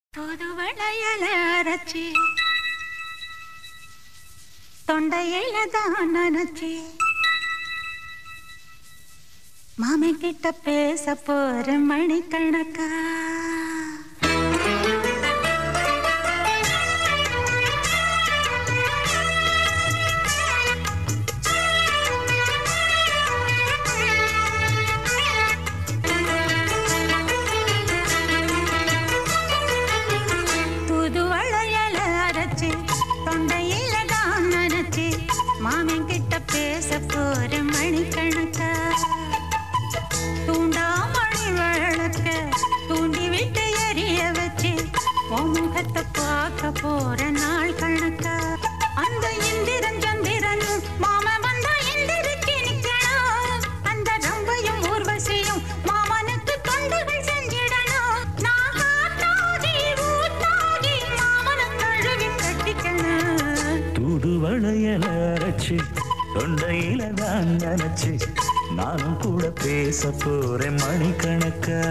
புது வளையல அரைச்சி தொண்டையில தான் நினைச்சி மாமி கிட்ட பேச போற மணிக்கணக்கா புது வளையல அரைச்சி தொண்டையில தான் நினைச்சி மாமன் கிட்ட பேச போற மணிக்கணக்கா தூண்டாமணி விளக்க தூண்டி விட்டு எரிய வச்சு உன் முகத்தை பார்க்க போற நாள் கணக்கா அந்த இந்திரன் சந்திரனும் மாம வந்தா எந்திரிச்சு நிக்கணும் அந்த ரம்பையும் ஊர்வசியும் மாமனுக்கு தொண்டுகள் செஞ்சிடணும் நான் காத்தாகி ஊத்தாகி மாமனை கழுவி கட்டிக்கணும் தூது வளையல அரைச்சு தொண்டையில தான் நினைச்சு நானும் கூட பேச போறேன் மணிக்கணக்கா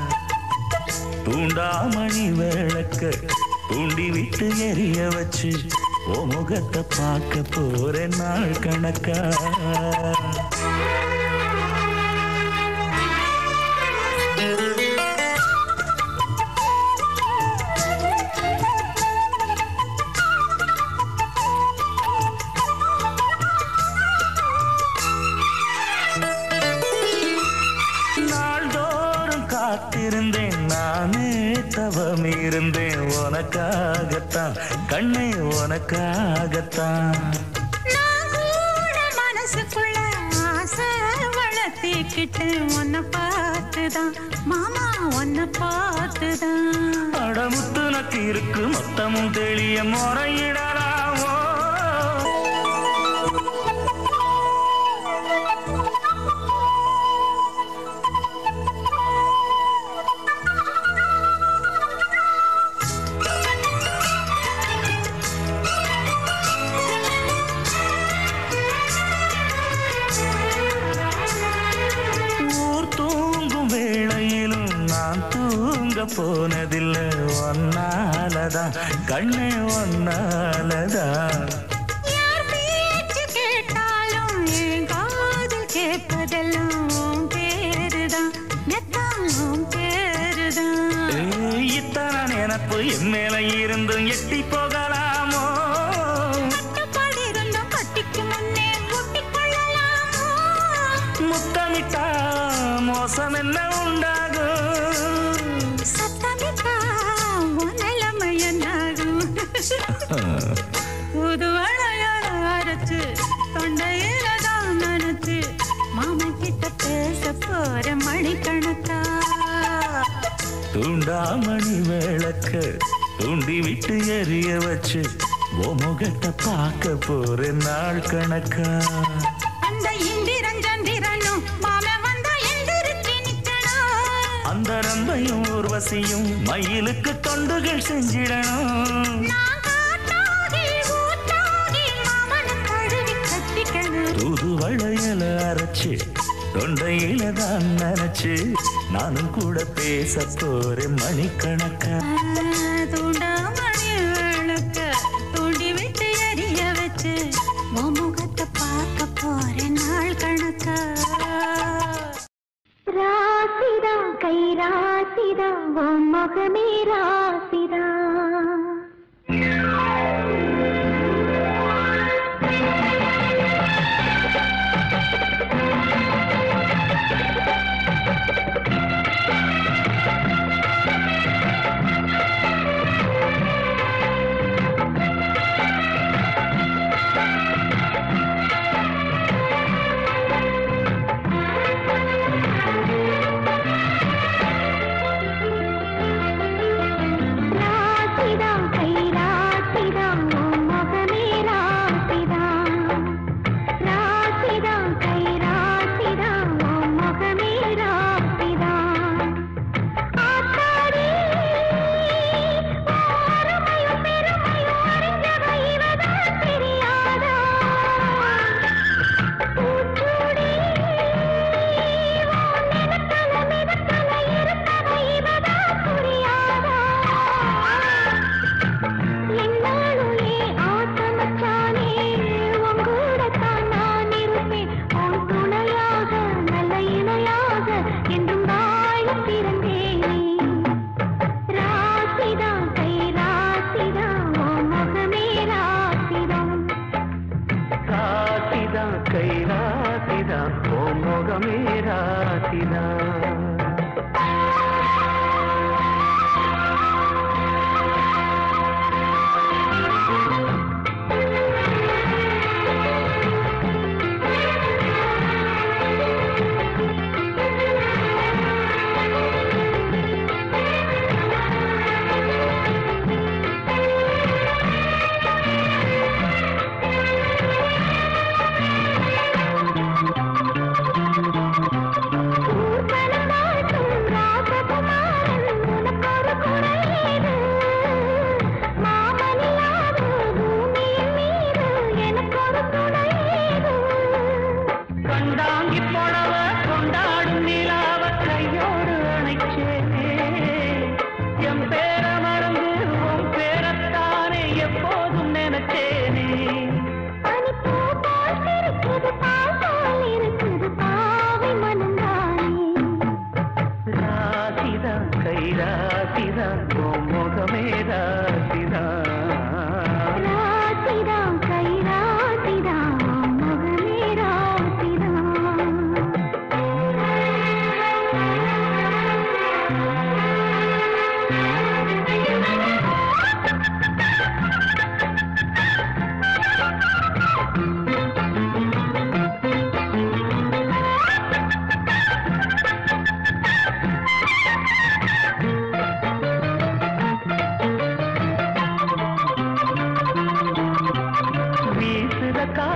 தூண்டாமணி விளக்க தூண்டி விட்டு எரிய வச்சு ஓ முகத்தை பார்க்க போறேன் நாள் கணக்கா நாள்தோறும் காத்திருந்தேன் நானே தவம் இருந்தேன் உனக்காகத்தான் கண்ணே உனக்காகத்தான் நான் கூட மனசுக்குள்ள ஆசை வளர்த்திக்கிட்டு உன்னை பார்த்துதான் மாமா உன்னை பார்த்துதான் அடமுத்து நக்கு இருக்கு மொத்தமும் தெளிய முறையிடலாமோ ஊர் தூங்கும் வேளையிலும் நான் தூங்க போனதில்லை ஒன்னாலதான் கண்ணே ஒன்னாலதான் யார் பேச்சு கேட்டாலும் என் காதில் கேட்பதெல்லாம் உன் பேருதான் மெத்தான் உன் பேருதான் ஏய், இத்தனை நினப்பு என் மேல இருந்தும் எட்டி போகலாமோ கட்டுப்பாடு இருந்தும் கட்டிக்கு முன்னே ஒட்டிக் கொள்ளலாமோ முத்தமிட்டா மோசம் என்ன உண்டாகும் சத்தமிட்டா உன் நிலைமை என்னாகும் புது வளையல அரைச்சு தொண்டையில தான் நினைச்சு மாமன் கிட்ட பேச போற மணிக்கணக்கா தூண்டாமணி விளக்க தூண்டி விட்டு எரிய வச்சு ஓ முகத்தை பார்க்க போறேன் நாள் கணக்கா அந்த இந்திரன் சந்திரனும் மாமன் வந்தா எந்திரிச்சு நிக்கணும் அந்த ரம்பையும் ஊர்வசியும் மயிலுக்கு தொண்டுகள் செஞ்சிடணும் நான் காத்தாகி ஊத்தாகி மாமனை கழுவி கட்டிக்கணும் தூது வளையல அரைச்சு தொண்டையில தான் நினைச்சு நானும் கூட பேச போறேன் மணிக்கணக்கா தூண்டாமணி விளக்க தூண்டி விட்டு எரிய வச்சு உன் முகத்தை பார்க்க போறேன் நாள் கணக்கா ராசிதா கை ராசிதா உன் முகமே ராசிதா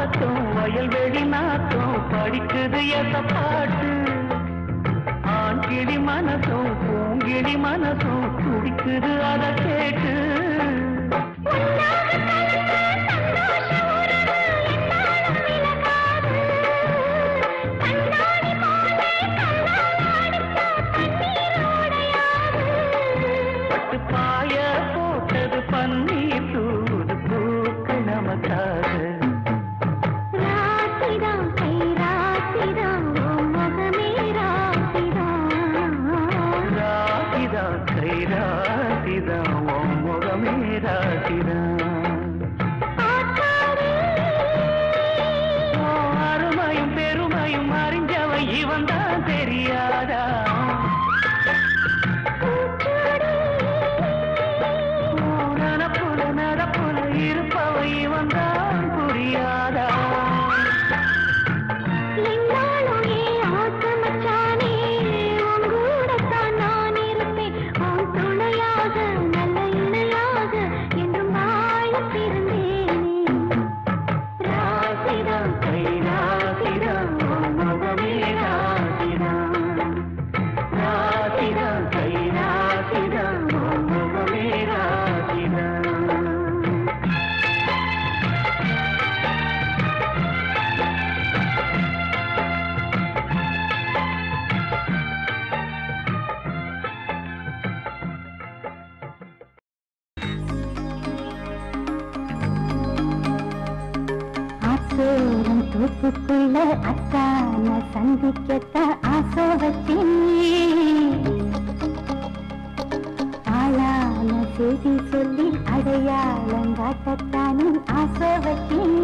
காத்தும் வயல்வெளி நாத்தும் படிக்குது எந்த பாட்டு ஆண் கிளி மனசும் பூங்கிளி மனசும் துடிக்குது அதை கேட்டு பட்டு பாய போட்டது பன்னீர் தூது பூக்கள் நமக்காக ராசிதான் கை ராசிதான் உன் முகமே ராசிதான் ராசிதா கை ராசிதா உன் முகமே ராசிதா ஓ, அருமையும் பெருமையும் அறிஞ்சவன் இவன் தான் தெரியாதா ஓ, நனப்புல நடப்புல இருப்பவன் இவன் தான் புரியாதா என்னாலும் ஏன் ஆசை மச்சானே, உன் கூடத்தான் நான் இருப்பேன். உன் துணையாக, நல்ல இணையாக, என்றும் வாழப் பிறந்தேனே. ராசிதா கை ராசிதா உன் முகமே ராசிதா ராசிதா கை ராசிதா உன் முகமே ராசிதா ஆத்தோரம் தூப்புக்குள்ள அத்தான சந்திக்கத்த ஆசை வச்சேன் ஆளான செய்தி சொல்லி அடையாளம் காட்டத்தானும் ஆசை வச்சேன்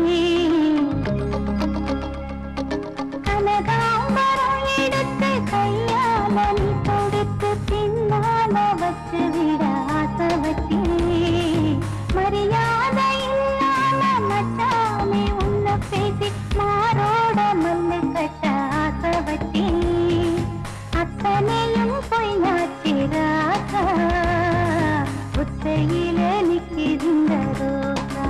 கனகாம்பரம் எடுத்து கையால நீ கொடுத்து பின்னால வச்சு விட ஆசை வச்சேன் மரியாதை இல்லாம மச்சானே உன்னை பேசி மாரோட மல்லு கட்ட ஆசை வச்சேன் அத்தனையும் பொய்யாச்சு ராசா புத்தையில நிற்கின்ற ரோசா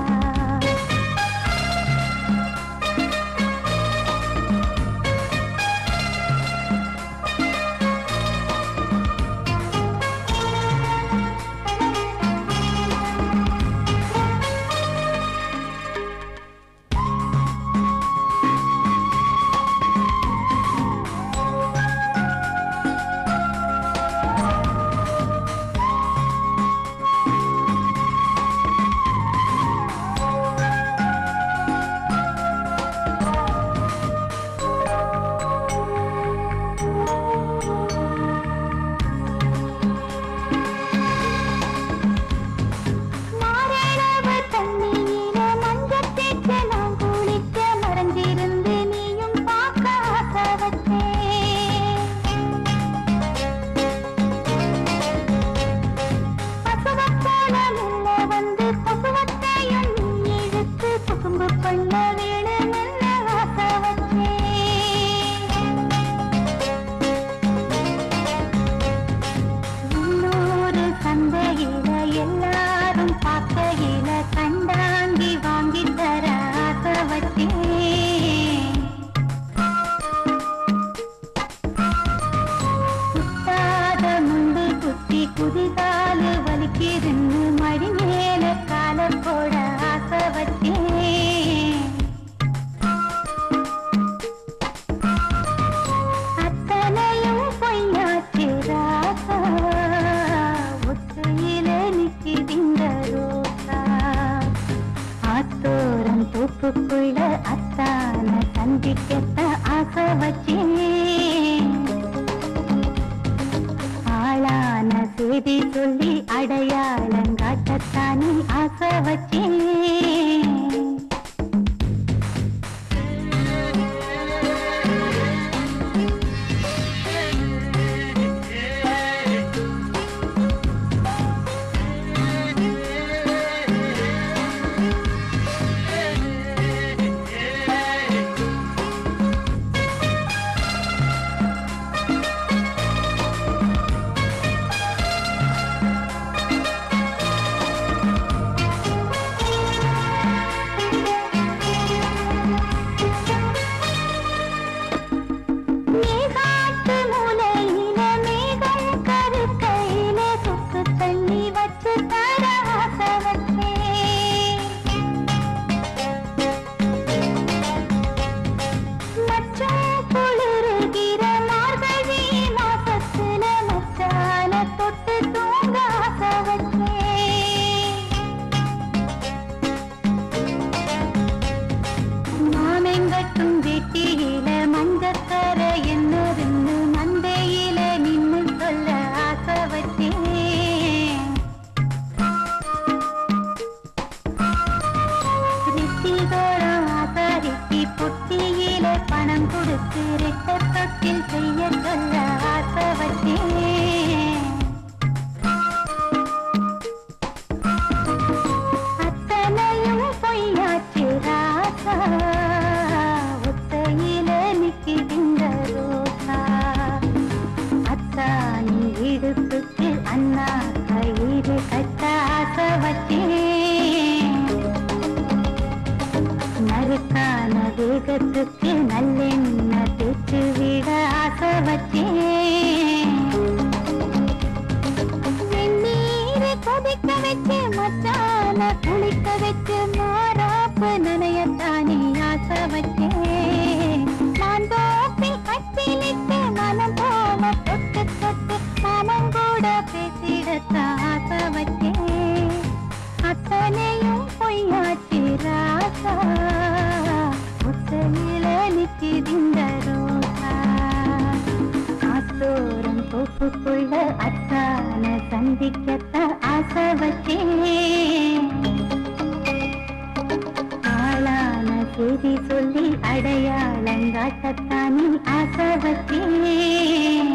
மாரளவு தண்ணீர மஞ்சள் தேய்ச்ச நான் குளிக்க மறைஞ்சிருந்து நீயும் பார்க்க ஆசை வச்சேன். பசுவைப் போல மெல்ல வந்து பசுவத்தையும் நீ இழுத்து குசும்பு பண்ண வேணுமென்னு ஆசை வச்சேன். இன்னொரு சந்தையில எல்லாரும் பார்க்கையில கண்டாங்கி வாங்கி தர ஆசை வச்சேன் குத்தாத முண்டு குத்தி குதிகாலு வலிக்குதுன்னு மடி மேல கால போட ஆசை வச்சேன் அத்தனையும் பொய்யாச்சு ராசா ஒத்தையில நிற்கிதிந்த ரோசா ஆத்தோரம் தோப்புக்குள்ள அத்தான சந்திக்கத்த ஆசை வச்சேன் ஆளான செய்தி சொல்லி அடையாளம் காட்டத்தானே ஆசை வச்சேன் முகத்துக்கு நல்லெண்ணெய் தேய்ச்சு விட ஆசை வச்சேன் வெந்நீரை கொதிக்க வச்சு மச்சான குளிக்க வச்சு மாறாப்பு நனையத்தானே ஆசை வச்சேன் மாந்தோப்பில் கட்டிலிட்டு மனம் போல தொட்டு தொட்டு மாமன் கூட பேசிடத்தான் ஆசை வச்சேன் அத்தனையும் பொய்யாச்சு ராசா முத்தையில நிற்கிதிந்த ரோசா ஆத்தோரம் தோப்புக்குள்ள அத்தான சந்திக்கத்தான் ஆசை வச்சேன் ஆளான செய்தி சொல்லி அடையாளங்காட்டத்தானே ஆசை வச்சேன்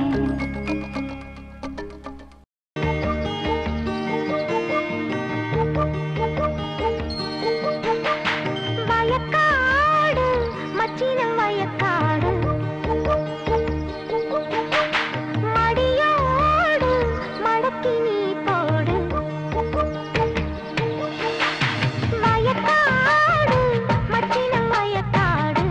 வயக்காடு மச்சினம் வயக்காடு மடியோடு மடக்கி நீ போடு வயக்காடு மச்சினம் வயக்காடு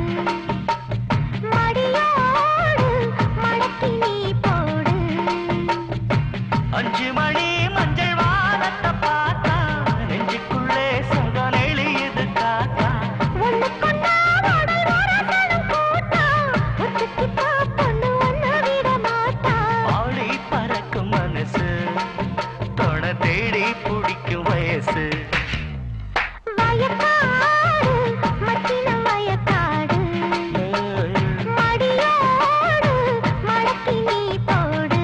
மடியோடு மடக்கி நீ போடு அஞ்சு மணி மஞ்சள் வானத்தை பார்த்தா நெஞ்சுக்குள்ளே சகம் எழுது காத்தா ஒண்ணு கொண்டா உடல் வரசனம் கூட்டா ஒத்துக்கிட்டா பொண்ணு ஒண்ணு விட மாட்டா ஆடி பறக்கும் மனசு தொட தேடி பிடிக்கும் வயசு வயக்காடு மச்சினம் வயக்காடு மடியோடு மடக்கி நீ போடு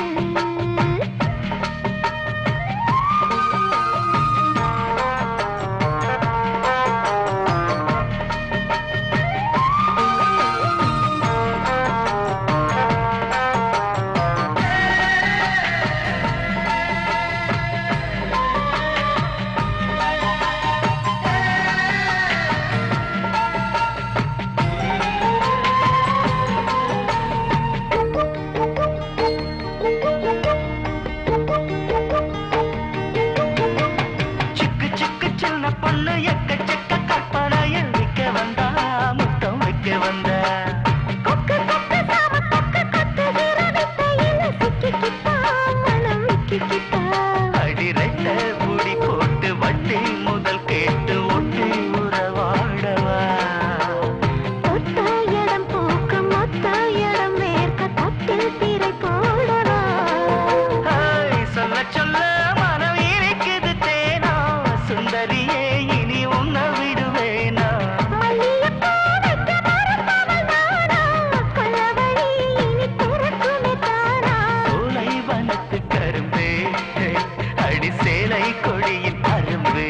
சிக்கு சிக்கு சின்ன பொண்ணு எக்கச்சக்க கற்பனையில் நிக்க வந்தா முத்தம் வைக்க வந்தா கொக்கு கொக்கு சாம கொக்கு கொத்துகிற வித்தையில சிக்கிக்கிட்டா மனம் விக்கிக்கிட்டா அடி ரெட்ட புடி போட்டு வட்டி முதல் கேட்டு ஒட்டி உறவாடவா ஒத்த இடம் போக்கு மொத்த இடம் வேர்க்க தட்டில் திரை போடவா ஹாய், சொல்ல சொல்ல மனம் இருக்குது தேனா சுந்தரியே இனி உன்னை விடுவேனா மல்லியப்பூ வைக்க மறப்பவள் நானா கொல்லவழி இனி திறக்குமே தானா சோலை வனத்து கரும்பே அடி சேலை கொடியின் அரும்பே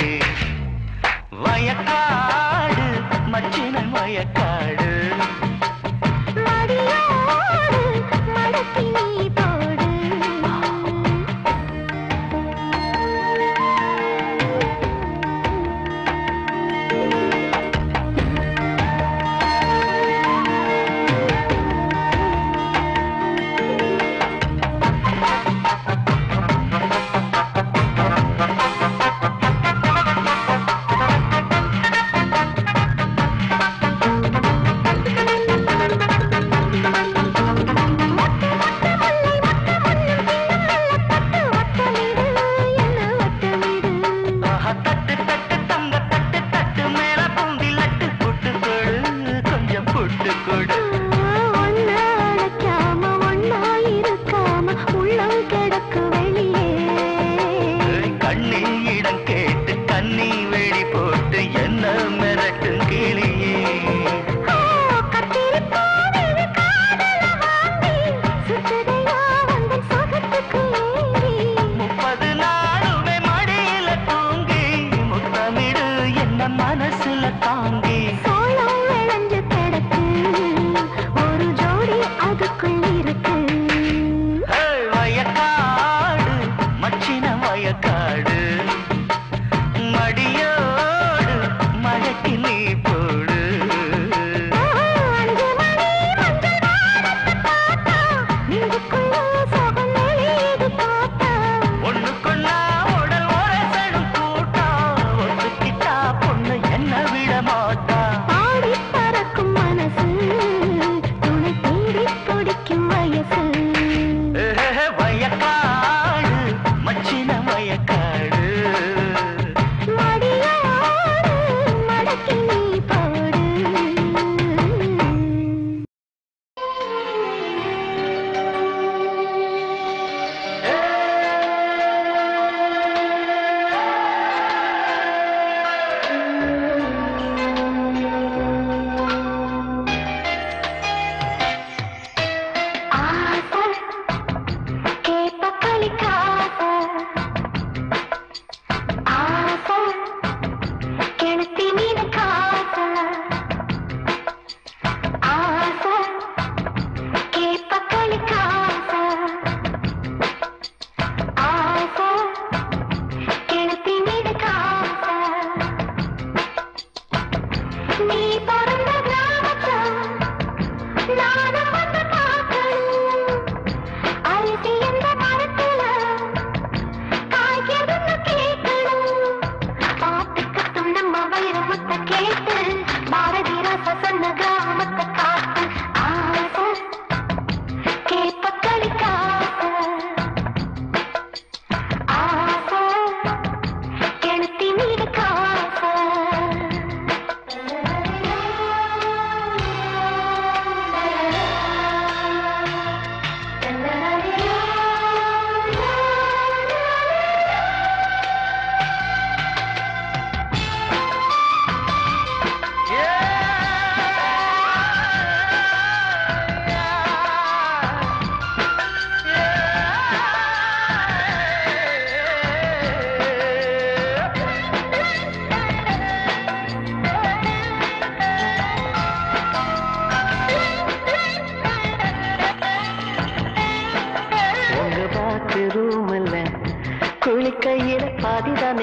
வயக்காடு மச்சினன் வயக்காடு மடியோடு மடக்கி நீ போடு ஆ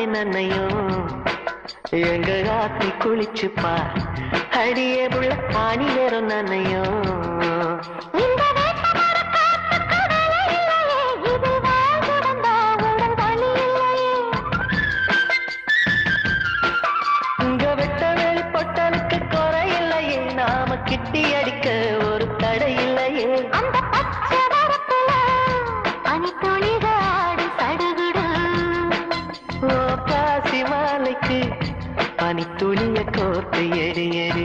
தானே நன்னையும் எங்க ராத்தி குளிச்சு பார் அடியே புள்ள ஆணி நேரம் நன்னையும் இந்த வேட்டமர காத்து கடலை இல்லையே இது வாழ்ந்திருந்தா உடன் வழி இல்லையே இங்க வெட்ட வெளி பொட்டலுக்கு குறை இல்லையே நாம கிட்டி அடிக்க ஒரு தடை இல்லையே அந்த பச்சை வரப்புல பனித்துளிக ஆடி சடுகுடு ஓ பாசி மாலைக்கு பனித்துளிய கோர்த்து எடு எடு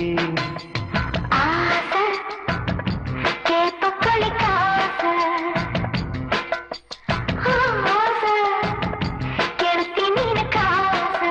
ஆசை கேப்ப கொளிக்காசை ஆசை கெடுத்தி மீன காசை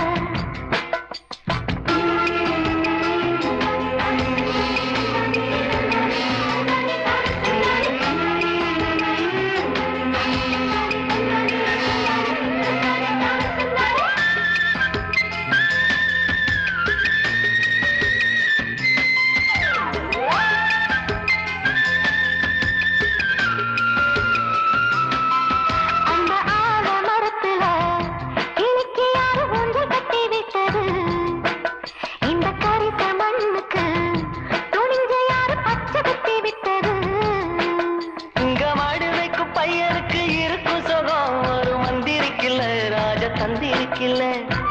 அந்த ஆல மரத்துல கிளிக்கு யாரு ஊஞ்சல் கட்டி விட்டது இந்த கரிச மண்ணுக்கு துணிஞ்ச யாரு பச்சை குத்தி விட்டது இங்க மாடு வைக்கும் பையனுக்கு இருக்கும் சுகம் ஒரு மந்திரிக்கில்ல ராஜ தந்திரிக்கில்ல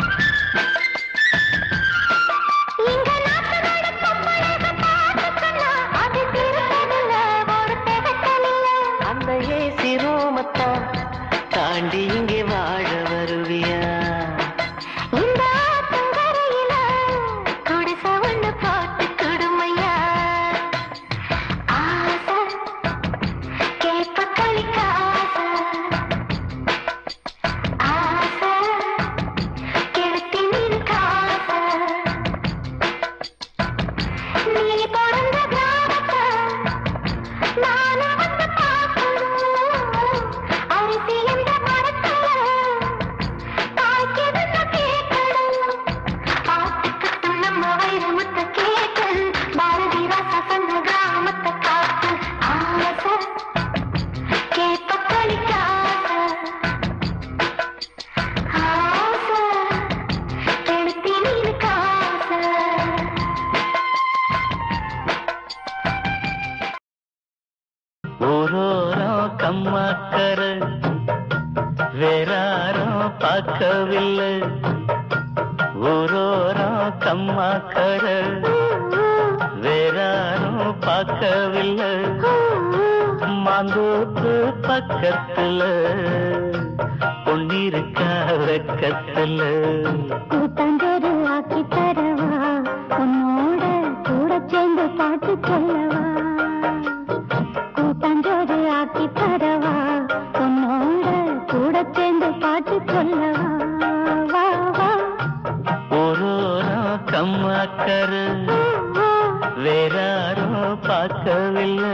இங்க நாட்டு நடக்கும் பழக பார்த்துக்கண்ணா அது திருப்பதில்ல ஒரு திகட்டலில்ல அந்த ஏசி ரூமத்தான் தாண்டி இங்கே வாழ வருவியா இந்த ஆத்தங்கரையில குடிசை ஒண்ணு போட்டு கொடுமையா ஆசை கேப்ப களிக்க ஆசை ஆசை கெடுத்தி மீன் காசை நீ பிறந்த கிராமத்தை நானும் வந்து பார்க்கணும் அரிசி என்ற மரத்துல காய்க்குதுன்னு கேட்கணும் பார்த்துக்கிட்டு நம்ம வைரமுத்த கேட்டு பாரதி ராசா சொன்ன கிராமத்தை காத்து ஆசை கேட்ப களிக்க ஆசை ஆசை கெடுத்தி நீனு காசை ஓரோரம் கம்மாக்கர வேறாரும் பார்க்கவில்லை ஓரோரம் கம்மாக்கர வேறாரும் பார்க்கவில்லை மாந்தோப்பு பக்கத்துல பொன்னிருக்கா வெக்கத்துல கூட்டாஞ்சோறு ஆக்கி தரவா உன்னோட கூட சேர்ந்து பாட்டு சொல்லவா கூட்டாஞ்சோறு ஆக்கி தரவா உன்னோட கூட சேர்ந்து பாட்டு சொல்லவா வா வா ஓரோரம் கம்மாக்கர வேறாரும் பார்க்கவில்லை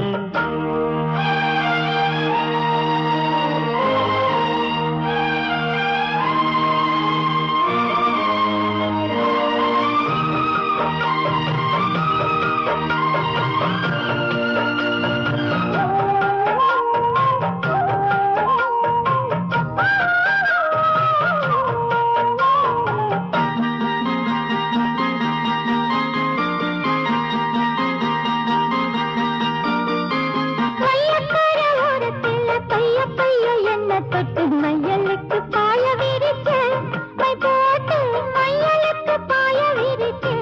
மையக்கர ஓரத்துல பைய பைய என்ன தொட்டு மையலுக்கு பாய விரிச்சு மை போட்டு மையலுக்கு பாய விரிச்சு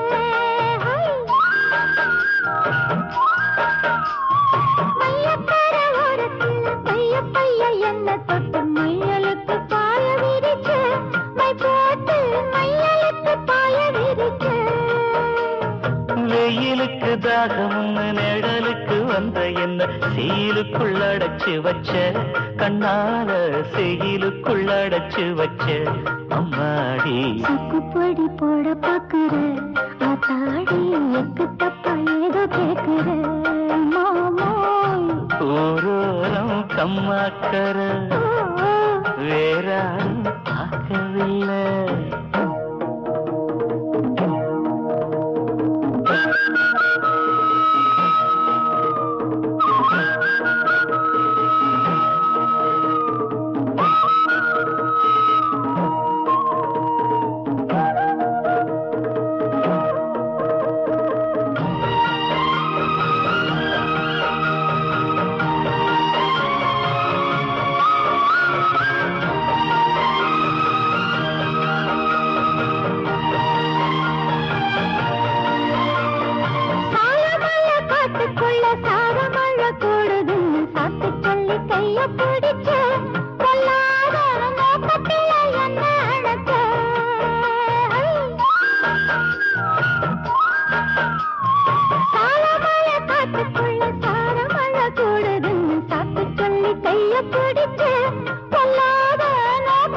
மையக்கர ஓரத்துல பைய பைய என்ன தொட்டு மையலுக்கு பாய விரிச்சு மை போட்டு மையலுக்கு பாய விரிச்சு வெயிலுக்கு தாகம்னு நிழலுக்கு வந்த என்ன சீலுக்குள் அடைச்சு வச்ச கண்ணால செய்யிலுக்குள் அடைச்சு வச்ச அம்மாடி சக்குப்பொடி போட பாக்குற ஆத்தாடி எக்கு தப்பா ஏதோ கேக்குற மாமோய் ஓரோரம் கம்மாக்கர வேறாரும் பார்க்கவில்லை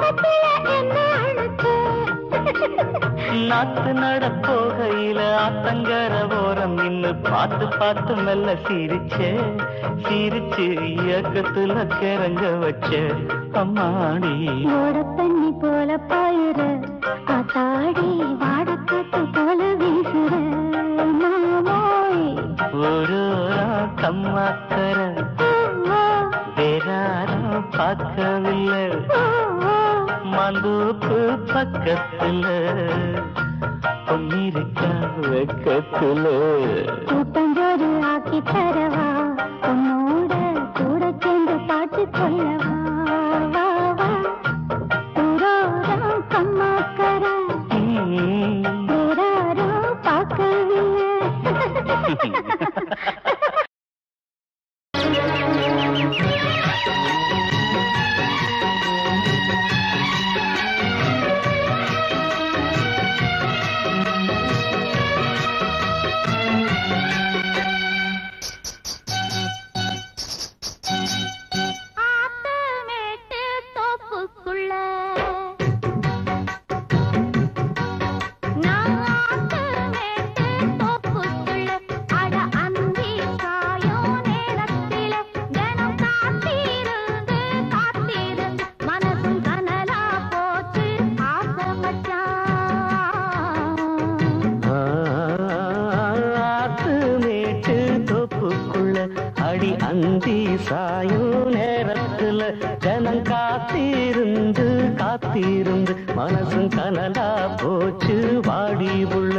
கழுத்துல என்ன அழுக்கு நாத்து நட போகையில ஆத்தங்கர ஓரம் நின்னு பார்த்து பார்த்து மெல்ல சிரிச்சே சிரிச்சு இயக்கத்துல கிறங்க வச்ச அம்மாடி ஓட தண்ணி போல பாயுற காத்தாடி வாடக்காத்து போல வீசுற மாமோய் ஒரு கம்மாக்கர வேறாரும் பார்க்கவில்லை மந்தூப்பு பக்கத்துல பொன்னிருக்கா வெக்கத்துல கூட்டஞ்சோறு ஆக்கி தரவா உன்னோட கூட சேர்ந்து பாட்டு சொல்லவா வா வா ஊரோரம் கம்மாக்கர ம். வேறாரும் பார்க்கவில்லை ஆத்து மேட்டு தோப்புக்குள்ள நான் ஆத்து மேட்டு தோப்புக்குள்ள அட அந்தி சாயும் நேரத்தில தினம் காத்திருந்து காத்திருந்து மனசும் கனலா போச்சு ஆசை மச்சான் ஆத்து மேட்டு தோப்புக்குள்ள அடி அந்தி சாயும் நேரத்துல ஜனம் காத்திருந்து காத்திருந்து மனசும் கனலா போச்சு வாடி உள்ள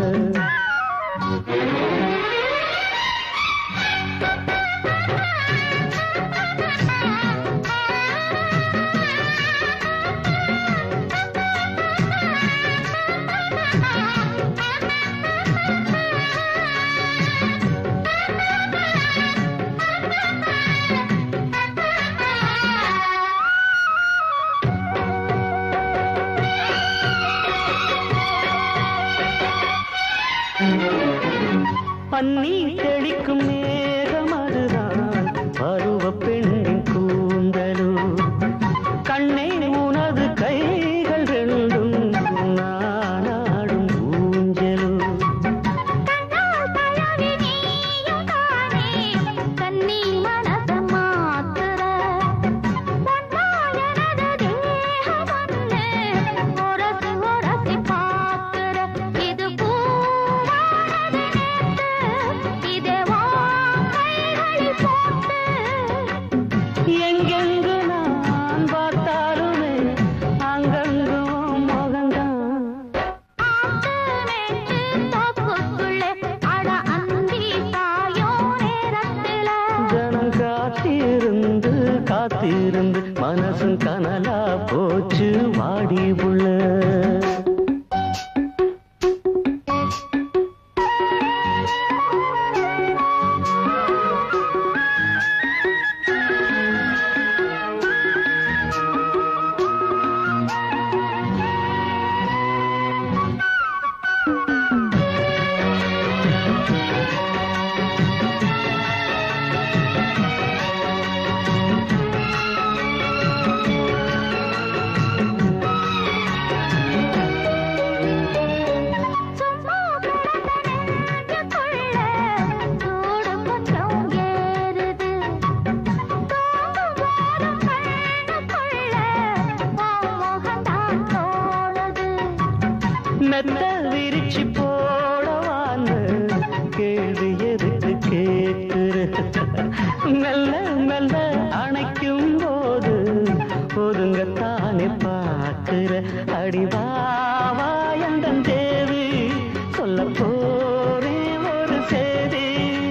பன்னி தெளிக்கும் நேரம் அதுதான் பருவ பெண்ணின் கூந்தலோ கண்ணே உனது கைகள் ரெண்டும் நானாடும் ஊஞ்சலோ கண்ணால் தயவி நீயும் தானே கண்ணி மனச மாத்துற பொன்னா எனது தேகம் ஒண்ணு உரசி உரசி பாக்குற இது பூவானது நேத்து இதே வா கைகளில் போட்டு எங்கெங்கு நான் பார்த்தாலுமே அங்கங்கும் முகந்தான் ஆத்து மேட்டு தோப்புக்குள்ளே அட அந்தி சாயோ நேரத்தில ஜனம் காத்திருந்து காத்திருந்து மனசும் கனலா போச்சு வாடி உள்ள சும்மா கிடந்த நெஞ்சுக்குள்ள சூடு கொஞ்சம் ஏறுது தூங்கும் போதும் கண்ணுக்குள்ள உன் முகம்தான் தோணுது மெத்த விரிச்சு போடவான்னு கேள்வி எதுக்கு கேட்கிற மெல்ல மெல்ல அணைக்கும் போது ஒதுங்கத்தானே பார்க்கிற அடிவாவா எந்தன் தேவி சொல்ல போறேன் ஒரு செய்தி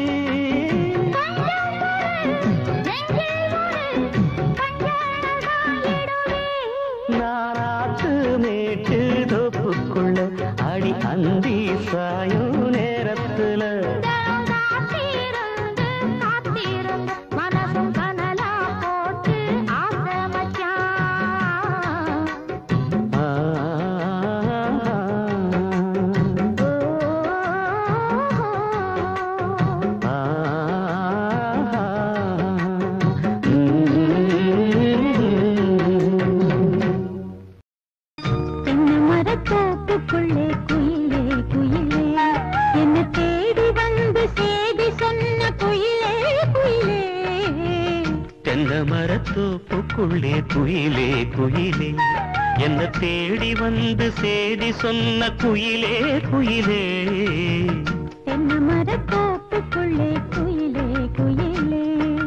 நெஞ்சில் ஒரு கஞ்சனதாயிடுவே நாராத்து மேட்டு தோப்புக்குள்ள அடி அந்தி சாயும் நேரத்துல காத்திருந்து காத்திருந்து மனசும் கனலா போட்டு ஆசை மச்சான் ஆ, ஆ, ம். தோப்புக்குள்ளே குயிலே குயிலே என்ன தேடி வந்து சேதி சொன்ன குயிலே குயிலே தென்னை மரத்தோப்புக்குள்ளே குயிலே குயிலே என்ன தேடி வந்து சேதி சொன்ன குயிலே குயிலே தென்னை மரத்தோப்புக்குள்ளே குயிலே குயிலே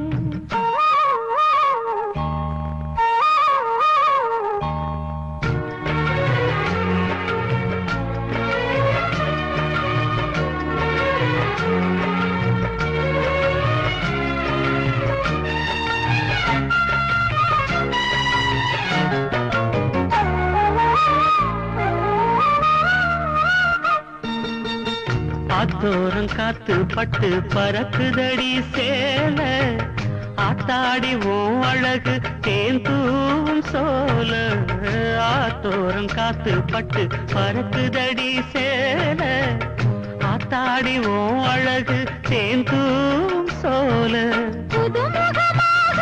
ஆத்தோரம் காத்து பட்டு பறக்குதடி சேல ஆத்தாடி ஓ அழகு தேன் தூவும் சோல ஆத்தோரம் காத்து பட்டு பறக்குதடி சேல ஆத்தாடி ஓ அழகு தேன் தூவும் சோல புதுமுகமாக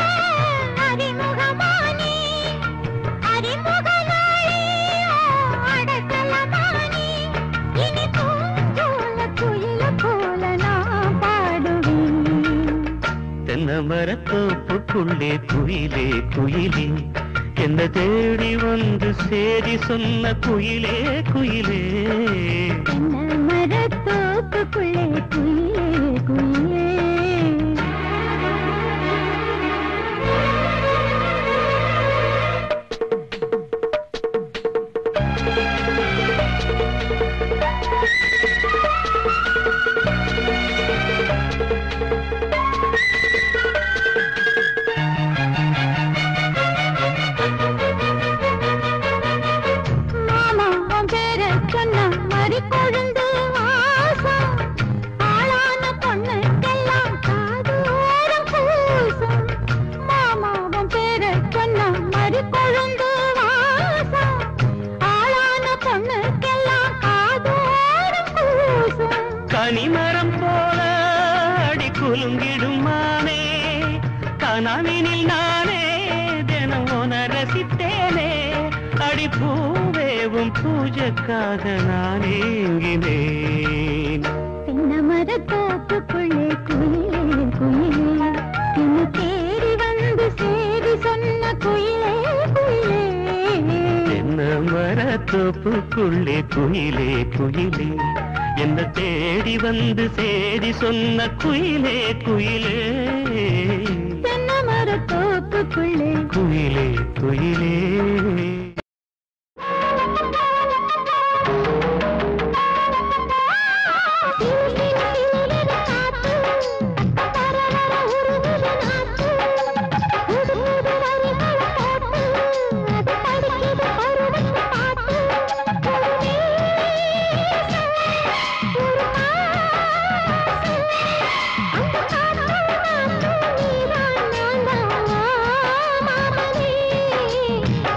அறிமுகமானி அறிமுகனாளி அடக்கலமானி இனி பூஞ்சோல குயில போல நான் பாடுவேன் தென்னை மரத்தோப்புக்குள்ளே குயிலே குயிலே என்ன தேடி வந்து சேதி சொன்ன குயிலே குயிலே தென்னை மரத்தோப்புக்குள்ளே குயிலே குயிலே மாமா உன் பேரை சொன்ன மறி கொழுந்து வாசம் ஆளான பொண்ணுக்கெல்லாம் காதோரம் பூசும் மாமா உன் பேரை சொன்ன மறி கொழுந்து வாசம் ஆளான பொண்ணுக்கெல்லாம் காதோரம் பூசும் கனிமரம் போல அடி குலுங்கிடும் மானே கனவினில் நானே தினம் உன ரசித்தேனே அடி பூவேவும் பூஜைக்காக நான் ஏங்கினேன் தென்னை மரத்தோப்புக்குள்ளே குயிலே குயிலே என்ன தேடி வந்து சேதி சொன்ன குயிலே குயிலே என்ன மரத்தோப்புக்குள்ளே குயிலே குயிலே என்ன தேடி வந்து சேதி சொன்ன குயிலே குயிலே தென்னை மரத்தோப்புக்குள்ளே குயிலே குயிலே மாமனே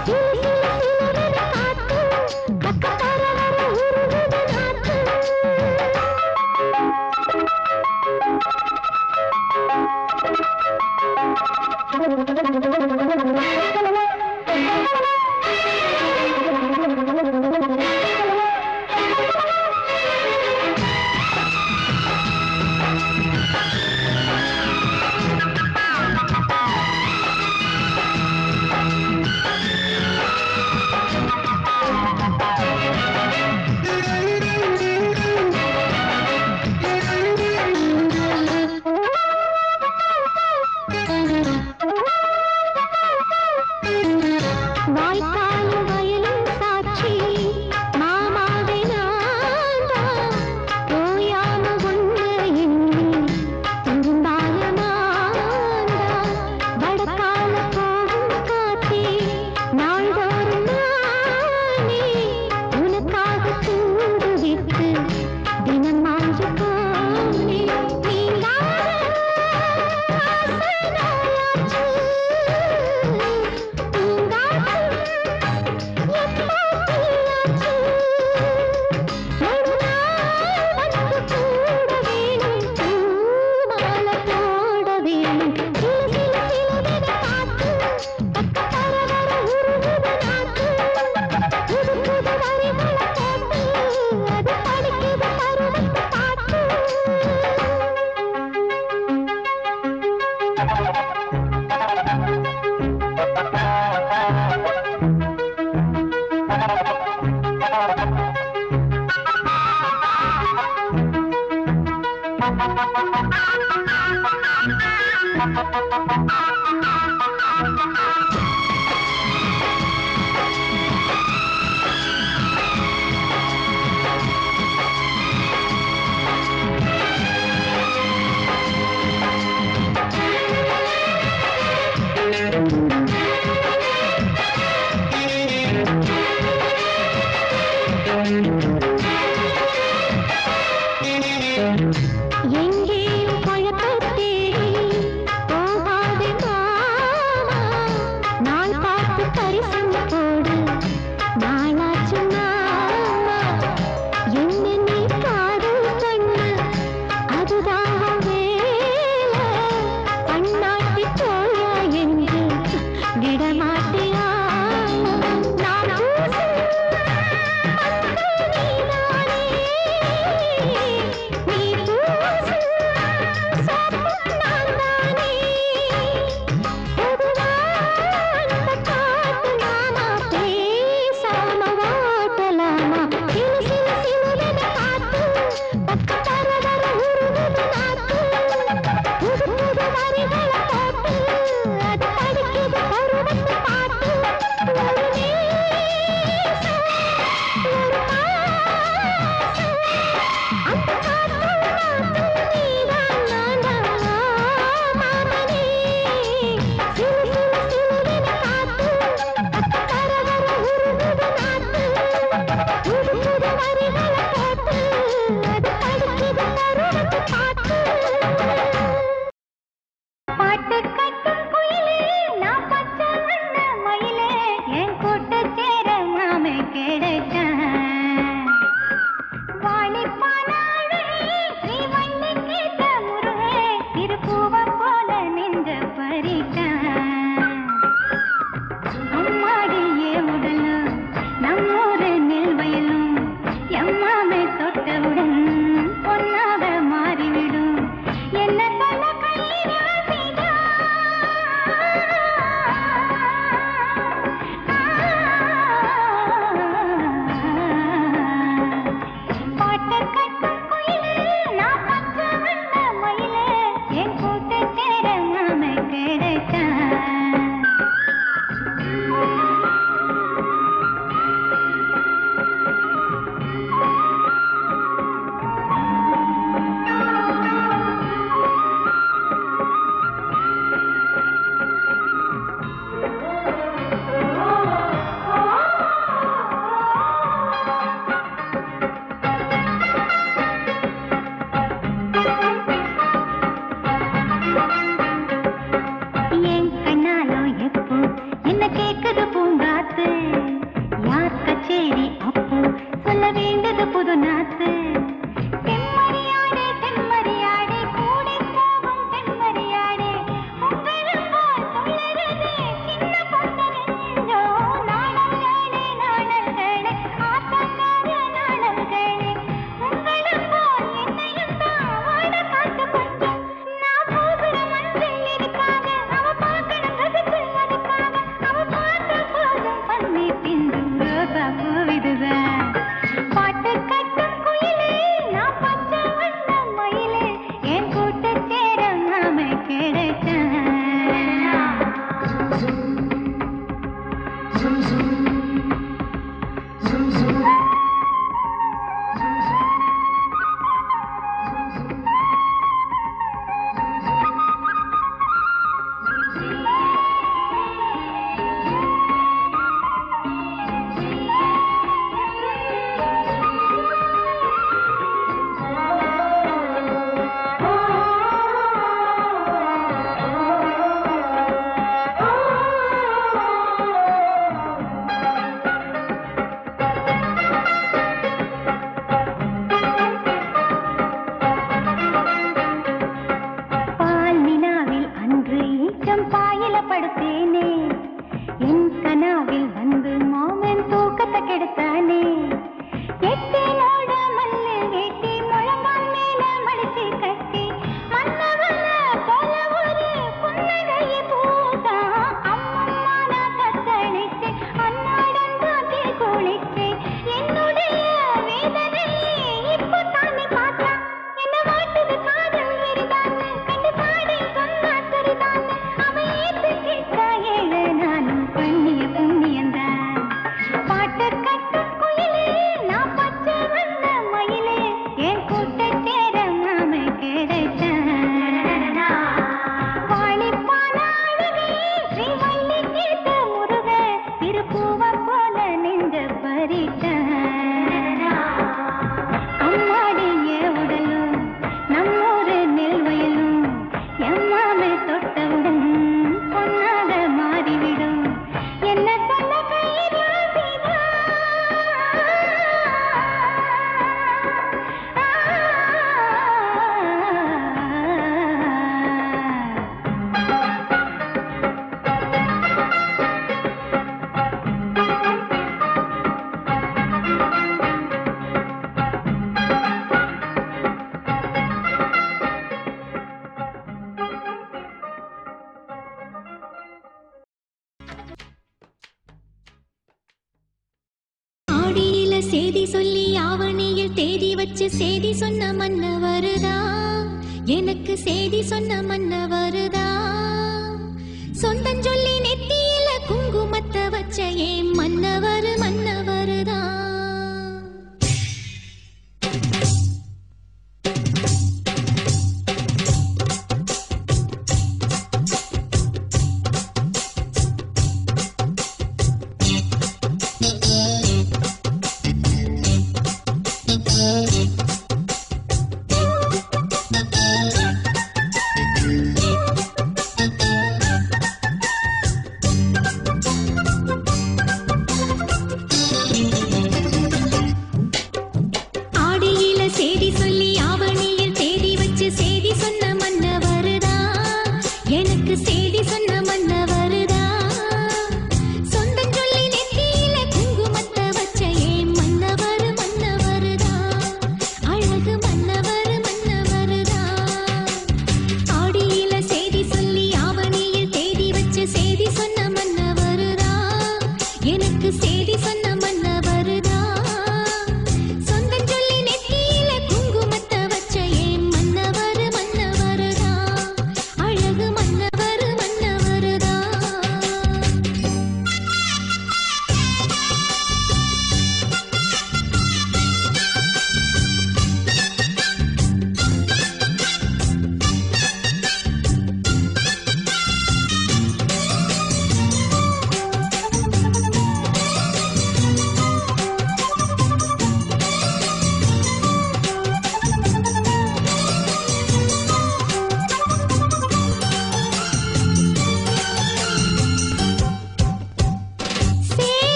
தவறிட்டேன் அம்மாடி ஏன் உடலும் நம்மூரு நெல் வயலும் எம்மாமே தொட்டவுடன் பொன்னாக மாறிவிடும் என்ன சொன்ன கைராசிதான் ஆடியில செய்தி சொல்லி ஆவணியில் தேதி வச்சு செய்தி சொன்ன மன்ன வருதா எனக்கு செய்தி சொன்ன மன்ன வருதா சொந்தம் சொல்லி நெத்தியில குங்குமத்தை வச்ச ஏன் மன்னவர் மன்னவருதா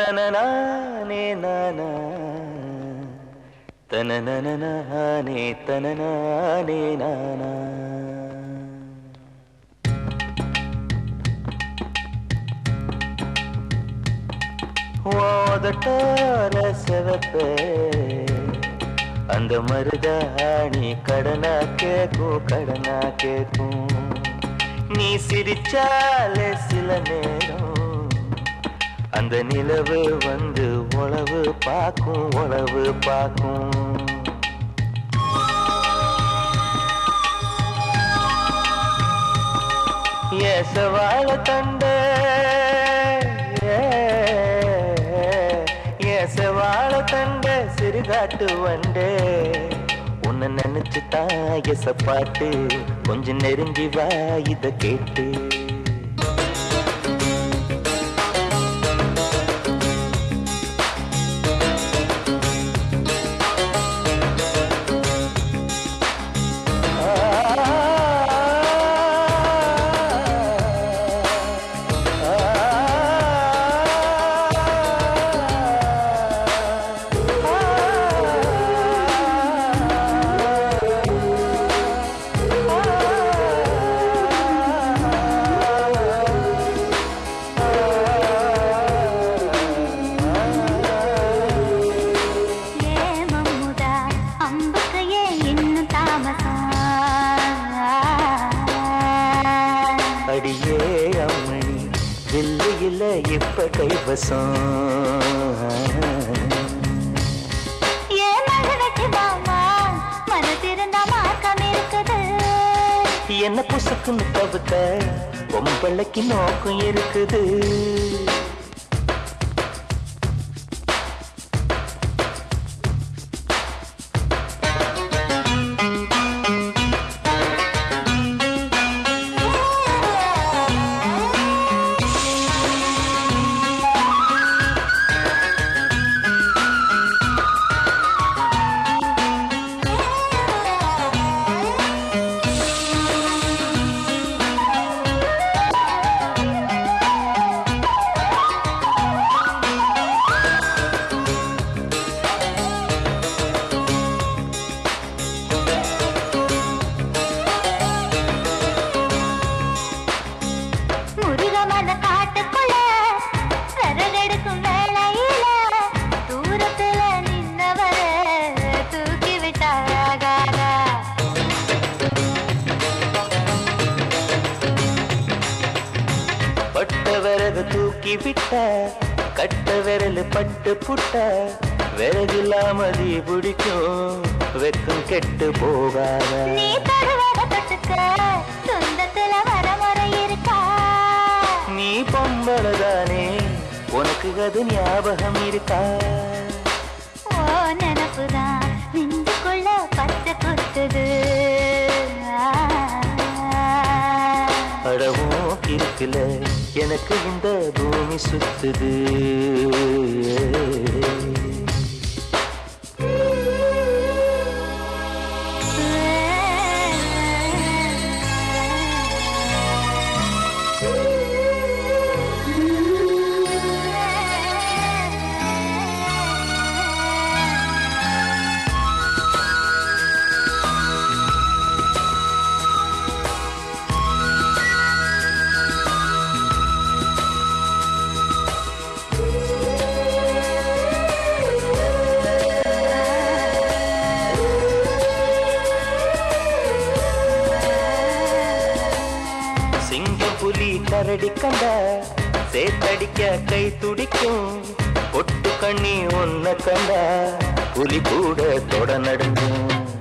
தனனனானே நானா தனனனானே தனனானே நானா ஓதட்டார செவப்பே அந்த மருதாணி கடனா கேக்கும் கடனா கேக்கும் நீ சிரிச்சாலே சில நேரம் அந்த நிலவு வந்து உளவு பார்க்கும் உளவு பார்க்கும் ஏசவாழ தண்ட ஏசவாழ தண்ட சிறுகாட்டு வண்டே உன்னை நினைச்சு தான் எச பாட்டு கொஞ்சம் நெருங்கி வா இத கேட்டு ஏ மம்முதா அம்புக்கு ஏன் இன்னும் தாமசம் அடியே அம்மணி வில்லு இல்ல இப்ப கைவசம் ஏ மகனுக்கு மாமா மனசிருந்தா மார்க்கம் இருக்குது என்ன புசுக்குன்னு தவிர்த்த பொம்பளைக்கு நோக்கம் இருக்குது முருகமல காட்டுக்குள்ள விறகெடுக்கும் வேளையில தூரத்துல நின்னவர தூக்கி விட்டாகாதா பட்ட விறகு தூக்கி விட்ட கட்ட விரல் பட்டு புட்ட விறகில்லாம தீ பிடிக்கும் வெக்கம் கெட்டு போகாத நீ தருவத தொட்டுக்க சொந்தத்துல வரமுறை இருக்கா நீ பொம்பளதானே உனக்கு அது ஞாபகம் இருக்கா ஓ நினப்புதான் நெஞ்சுக்குள்ள பச்சை குத்துது அடவோ இருக்குல எனக்கு இந்த பூமி சுத்துது சிங்கம் புலி கரடி கண்ட சேத்தடிக்க கை துடிக்கும் பொட்டு கண்ணி உன்னை கண்ட புலி கூட தொட நடுங்கும்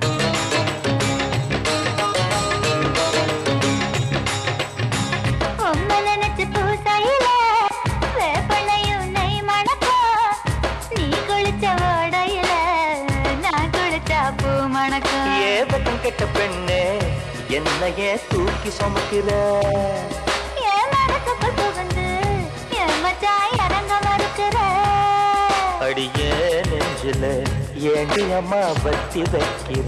உம்மை நினைச்சு பூசையில வேப்பனையும் நெய் மணக்கும் நீ குளிச்ச ஓடையில நான் குளிச்சா பூ மணக்கும் ஏ பக்கம் கெட்ட பெண்ணே என்னையே தூக்கி சுமக்கிற என் மனசுக்குள் புகுந்து என் மச்சான் இறங்க மறுக்கிற அடியே நெஞ்சில ஏண்டி அம்மா வத்தி வைக்கிற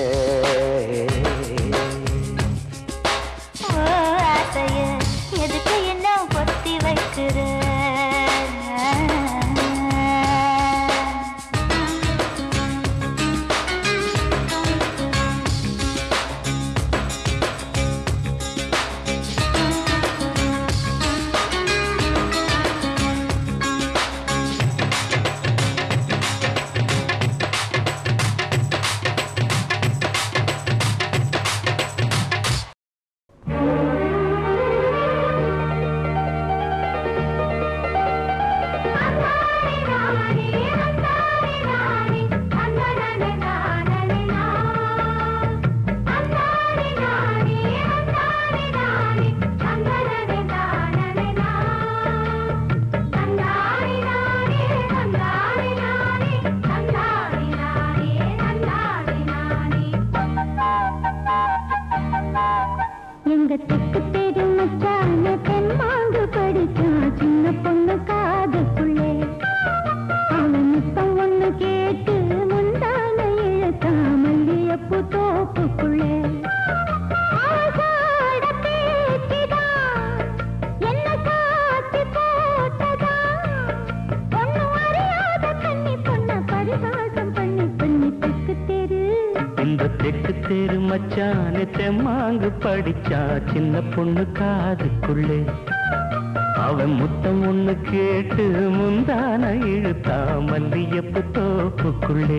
ஓ ஆசைய எதுக்கு என்ன பொத்தி வைக்கிற எங்க தெக்கு தெரு மச்சான தென்மாங்கு படிச்சான் சின்ன பொண்ணு காதுக்குள்ளே அவன் முத்தம் ஒண்ணு கேட்டு முந்தான இழுத்தான் மல்லியப்பு தோப்புக்குள்ளே ஆசாட பேச்சுதான் என்ன காட்டி போட்டதான் ஒண்ணும் அறியாத கன்னி பொண்ண பரிகாசம் பண்ணி பண்ணி தெக்கு தெரு இந்த தெக்கு தெரு மச்சான் தெம்மாங்கு படிச்சா சின்ன பொண்ணு காதுக்குள்ளே அவன் முத்தம் ஒண்ணு கேட்டு முந்தான இழுத்தா மல்லியப்பு தோப்புக்குள்ளே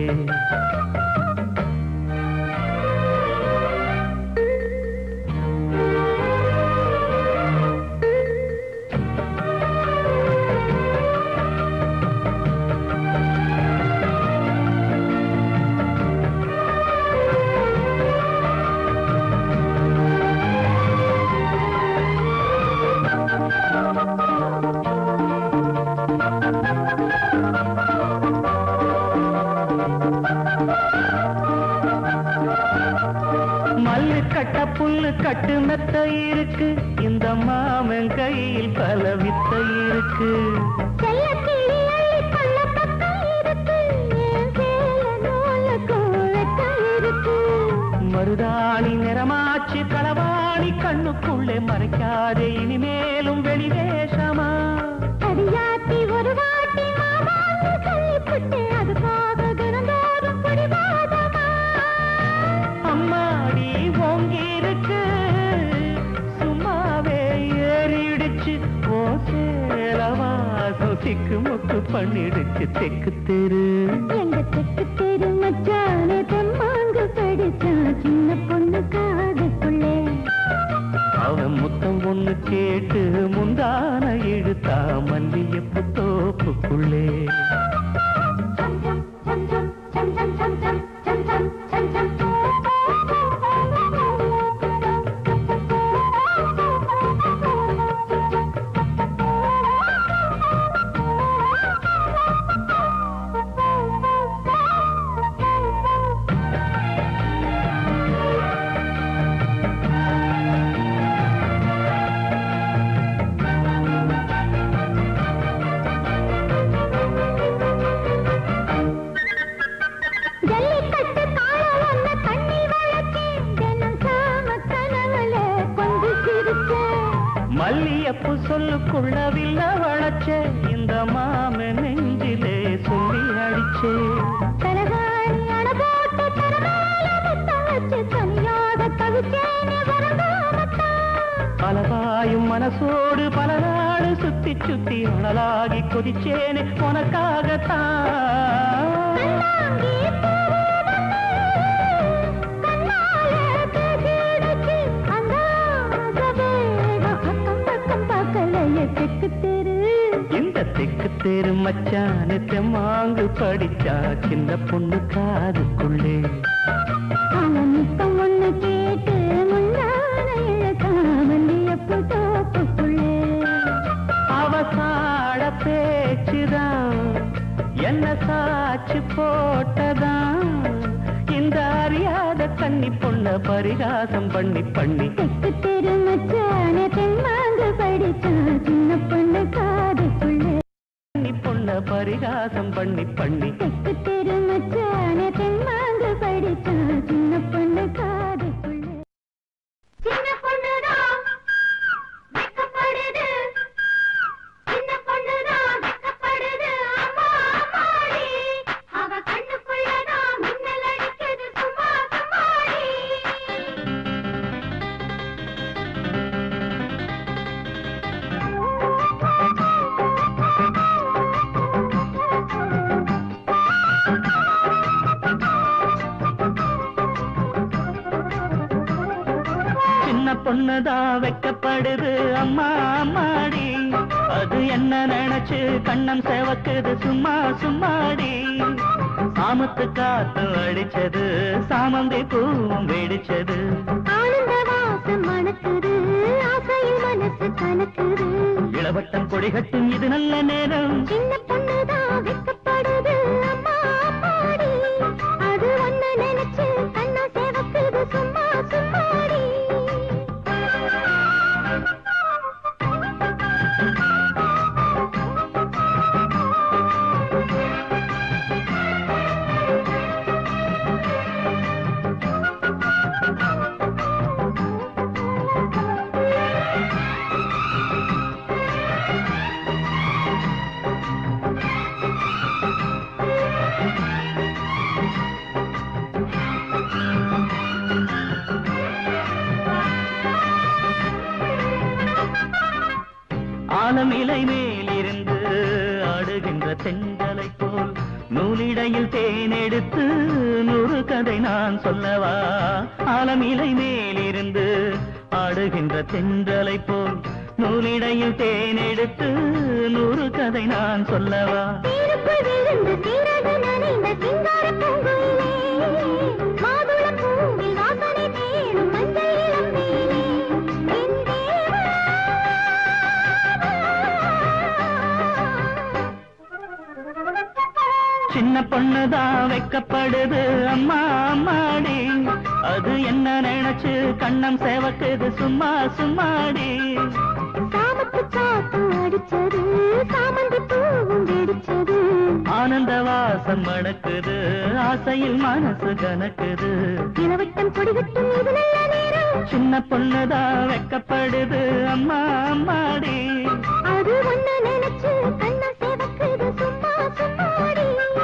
மல்லு கட்ட புல்லு கட்டு மெத்த இருக்கு இந்த மாமன் கையில் பல வித்த இருக்கு செல்லக்கிளி அள்ளி கொள்ள பக்கம் இருக்கு என் சேல நூலுக்கும் வெட்கம் இருக்கு மருதாணி நிறமாச்சு களவாணி கண்ணுக்குள்ளே மறைக்காதே இனிமேலும் வெளிவேஷமா அடியாத்தி ஒரு வாட்டி மாமான்னு சொல்லிப்புட்டு அதுக்காக தினந்தோறும் பிடிவாதமா அம்மாடி ஓங்கி இருக்கு சும்மாவே ஏறிடுச்சு ஓ சேலவாசம் திக்கு முக்கு பண்ணிடுச்சு தெக்கு தெரு எங்க தெக்கு தெரு மச்சானே தெம்மாங்கு படிச்சான் சின்ன பொண்ணு காதுக்குள்ளே அவன் முத்தம் ஒண்ணு கேட்டு முந்தான இழுத்தா மல்லியப்பு தோப்புக்குள்ளே சம் சம் சம் சம் சம் சம் சம் சம் சம் சம் சம் சம் ஜல்லிக்கட்டு காளை ஒண்ண தண்ணில் வளர்த்தேன் தினம் சாம கனவுல கொஞ்சம் சிரிச்சேன் மல்லியப்பு சொல்லுக்குள்ள வில்ல வளச்சே இந்த மாம நெஞ்சிலே சொல்லி அடிச்சே தலகாணி அணை போட்டு தரமேல முத்தம் வச்சு தனியாக தவிச்சேனே வரங்காமத்தான் பலவாயும் மனசோடு பல நாடு சுத்தி சுத்தி அனலாகி கொதிச்சேனே உனக்காகத்தான் கண்ணாங்கி பூவனே, கண்ணால பேசிடுச்சு அந்த ஆசவேகம் அக்கம் பக்கம் பார்க்கலையே தெக்கு தெரு இந்த தெக்கு தெரு மச்சான தெம்மாங்கு படிச்சா சின்ன பொண்ணு காதுக்குள்ளே அவன் முத்தம் ஒண்ணு கேட்டு முன்னான இழக்காமல்லியப்பு தோப்புக்குள்ளே அவசாட பேச்சுதான் என்ன சாட்சி போட்டதான் இந்த அறியாத கன்னி பொண்ண பரிகாசம் பண்ணி பண்ணி தெக்கு தெரு மச்சானே தென்மாங்கு படிச்சான் சின்ன பொண்ணு காதுக்குள்ளே கன்னி பொண்ண பரிகாசம் பண்ணி பண்ணி தெக்கு தெரு மச்சானே தென்மாங்கு படிச்சான் சின்ன பொண்ணு காதுக்குள்ளே சின்ன பொண்ணுதான் வெக்கப்படுது சின்ன பொண்ணுதான் வெக்கப்படுது அம்மா அம்மாடி அவ கண்ணுக்குள்ளதான் மின்னல் அடிக்குது சும்மா சும்மாடி சின்ன பொண்ணுதான் வெக்கப்படுது அம்மா அம்மாடி அது என்ன நினைச்சு கண்ணம் செவக்குது சும்மா சும்மாடி சாமத்து காத்து அடிச்சது சாமந்தி பூவும் வெடிச்சது ஆனந்த வாசம் மணக்குது ஆசையில் மனசு கணக்குது இளவட்டம் கொடிகட்டும் இது நல்ல நேரம் சின்ன பொண்ணுதான் வெக்கப்படுது அம்மா அம்மாடி அது ஒண்ணு நினைச்சு கண்ணா சேவக்குது சும்மா சும்மாடி ஆலமிலை மேலிருந்து ஆடுகின்ற தென்றலை போல் நூலிடையில் தேனெடுத்து நூறு கதை நான் சொல்லவா ஆலமிலை மேலிருந்து ஆடுகின்ற தென்றலை போல் நூலிடையில் தேனெடுத்து நூறு கதை நான் சொல்லவா தேனுக்குள் விழுந்து தீரக நனைந்த சிங்கார பூங்குயிலே மாதுளம் பூவில் வாசனை தேடும் மஞ்சள் இளம் வேலே என் சின்ன பொண்ணுதான் வைக்கப்படுது அம்மா அம்மாடி அது என்ன நினைச்சு கண்ணம் சேவக்குது சும்மா சும்மாடி சாமத்து காத்து அடிச்சது சாமந்தி பூவும் வெடிச்சது ஆனந்த வாசம் மணக்குது ஆசையில் மனசு கணக்குது இளவட்டம் கொடிகட்டும் இது நல்ல நேரம் சின்ன பொண்ணுதான் வைக்கப்படுது அம்மா அம்மாடி அது ஒண்ணு நினைச்சு கண்ண சேவக்குது சும்மா சும்மாடி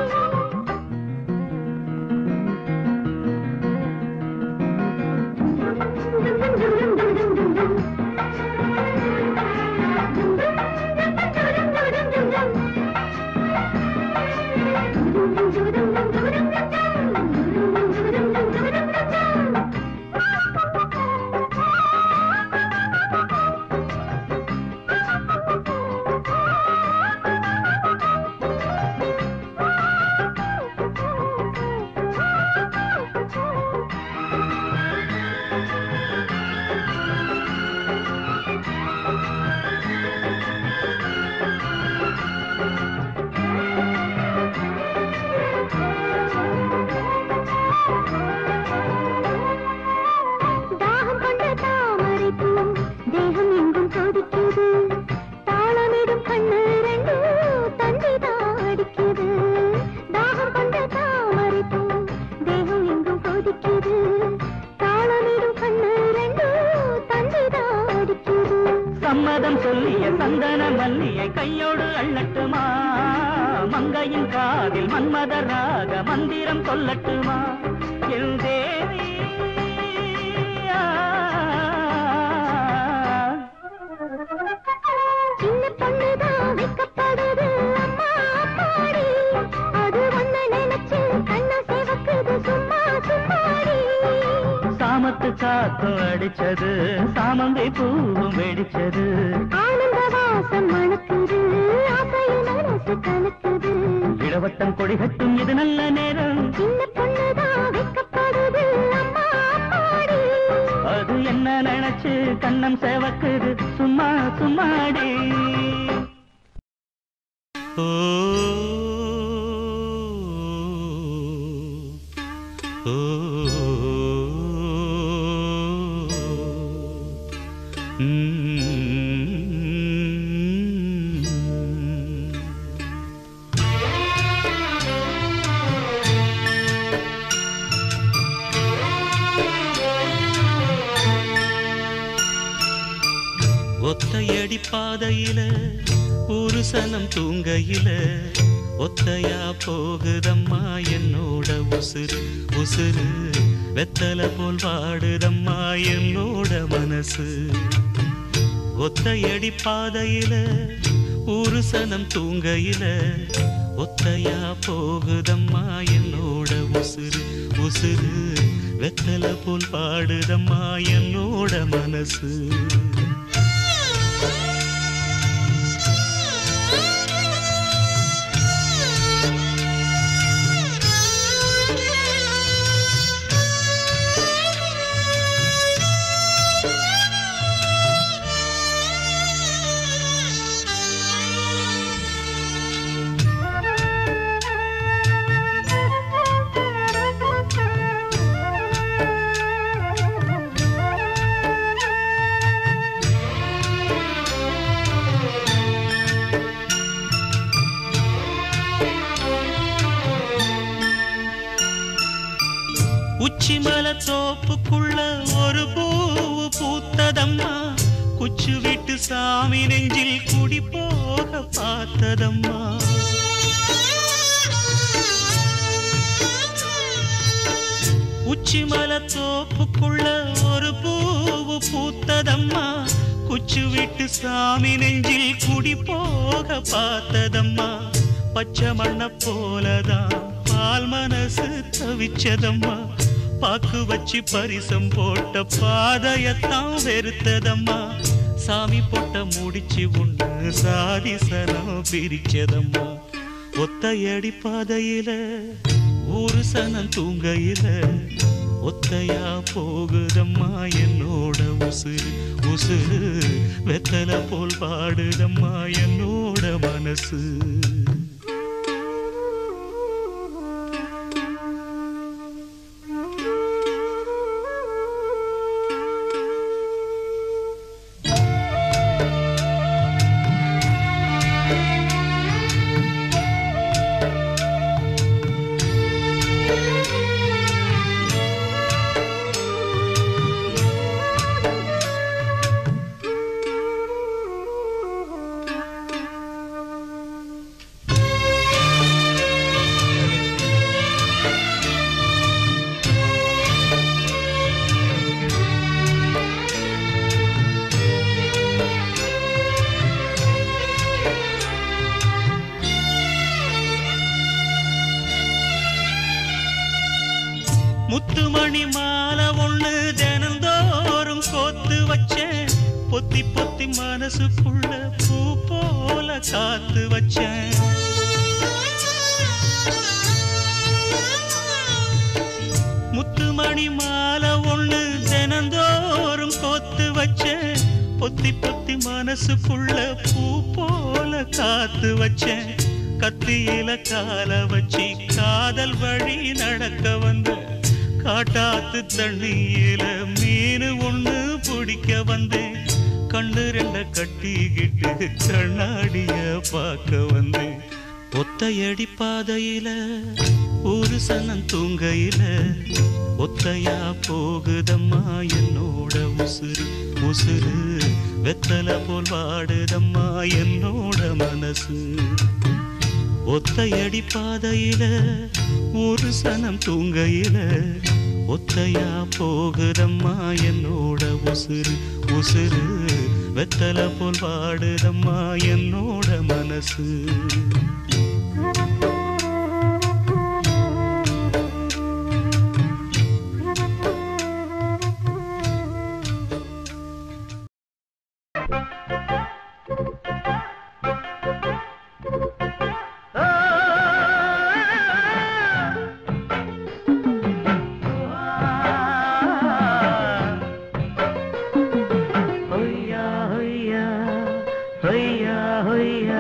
தாகம் கொண்ட தாமரை பூ தேகம் எங்கும் கொதிக்குது தாளமிடும் கண்ணு ரெண்டும் தந்திதான் அடிக்குது தாகம் கொண்ட தாமரை பூ தேகம் எங்கும் கொதிக்குது தாளமிடும் கண்ணு ரெண்டும் தந்திதான் அடிக்குது சம்மதம் சொல்லிய சந்தன மல்லியை கையோடு அள்ளட்டுமா மங்கையின் காதில் மன்மத ராக மந்திரம் சொல்லட்டுமா என் தேவி ஆ. சின்ன பொண்ணுதான் வைக்கப்படுது அம்மா அம்மாடி அது ஒண்ணு நினைச்சு கண்ண சேவக்குது சும்மா சும்மாடி சாமத்து காத்தும் அடிச்சது சாமந்தை பூவும் வெடிச்சது ஆனந்த வாசம் மணக்குது ஆசையில் மனசு கலக்குது இளவட்டம் கொடிகட்டும் இது நல்ல நேரம் சின்ன பொண்ணுதான் வைக்கப்படுது அம்மா அம்மாடி அது என்ன நினைச்சு கண்ணம் சேவக்குது சும்மா சும்மாடி ஓ ஓ ம். ஒத்தையடி பாதையில ஒரு சனம் தூங்கையில ஒத்தையா போகுதம்மா என்னோட உசுறு உசுறு வெத்தல போல் வாடுதம்மா என்னோட மனசு ஒத்தையடி பாதையில ஒரு சனம் தூங்கையில ஒத்தையா போகுதம்மா என்னோட உசுறு உசுறு வெத்தல போல் பாடுதம்மா என்னோட மனசு உச்சிமல தோப்புக்குள்ள ஒரு பூவு பூத்ததம்மா குச்சு விட்டு சாமி நெஞ்சில் குடி போக பார்த்ததம்மா உச்சிமல தோப்புக்குள்ள ஒரு பூவு பூத்ததம்மா குச்சு விட்டு சாமி நெஞ்சில் குடி போக பார்த்ததம்மா பச்சை மண்ண போலதான் பால் மனசு தவிச்சதம்மா பாக்கு வச்சு பரிசம் போட்ட பாதையத்தான் வெறுத்ததம்மா சாமி போட்ட முடிச்சு ஒண்ணு சாதி சனம் பிரிச்சதம்மா ஒத்தையடி பாதையில ஒரு சனம் தூங்கையில ஒத்தையா போகுதம்மா என்னோட உசுறு உசுறு வெத்தலை போல் பாடுதம்மா என்னோட மனசு முத்துமணி மாலை ஒண்ணு தினந்தோறும் கோத்து வச்சேன் பொத்தி பொத்தி மனசுக்குள்ள பூ போல காத்து வச்சேன் முத்துமணி மாலை ஒண்ணு தினந்தோறும் கோத்து வச்சேன் பொத்தி பொத்தி மனசுக்குள்ள பூ போல காத்து வச்சேன் கத்தியில கால வச்சு காதல் வழி நடக்க வந்த காட்டாத்து தண்ணியில மீன் ஒண்ணு பிடிக்க வந்தேன் கண்ணு ரெண்ட கட்டிக்கிட்டு கண்ணாடிய பார்க்க வந்தேன் ஒத்தையடி பாதையில ஒரு சனம் தூங்கையில ஒத்தையா போகுதம்மா என்னோட உசுறு உசுறு வெத்தலை போல் வாடுதம்மா என்னோட மனசு ஒத்தையடி பாதையில ஒரு சனம் தூங்கையில ஒத்தையா போகுதம்மா என்னோட உசுறு உசுறு வெத்தலை போல் வாடுதம்மா என்னோட மனசு ஹொய்யா ஹொய்யா ஹொய்யா ஹொய்யா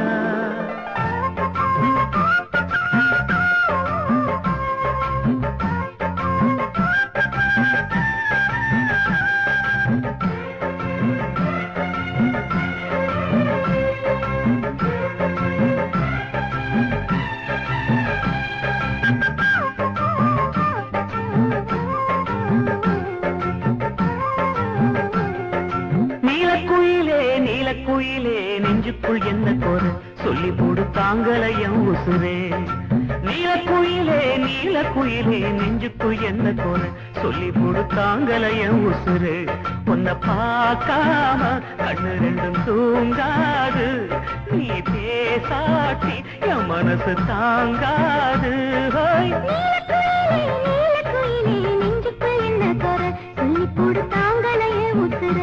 நீலக்குயிலே நீலக்குயிலே நெஞ்சுக்குள் என்ன கோர சொல்லி போடு தாங்கலையம் உசுரே நீலக்குயிலே நீலக்குயிலே நெஞ்சுக்குள் என்ன கோர சொல்லி போடு தாங்கலையம் உசுரே உன்னை பார்க்காம கண்ணு ரெண்டும் தூங்காது நீ பேசாட்டி என் மனசு தாங்காது ஹோய் நீலக்குயிலே நெஞ்சுக்குள் என்ன குறை சொல்லி போடு தாங்களையே உசுர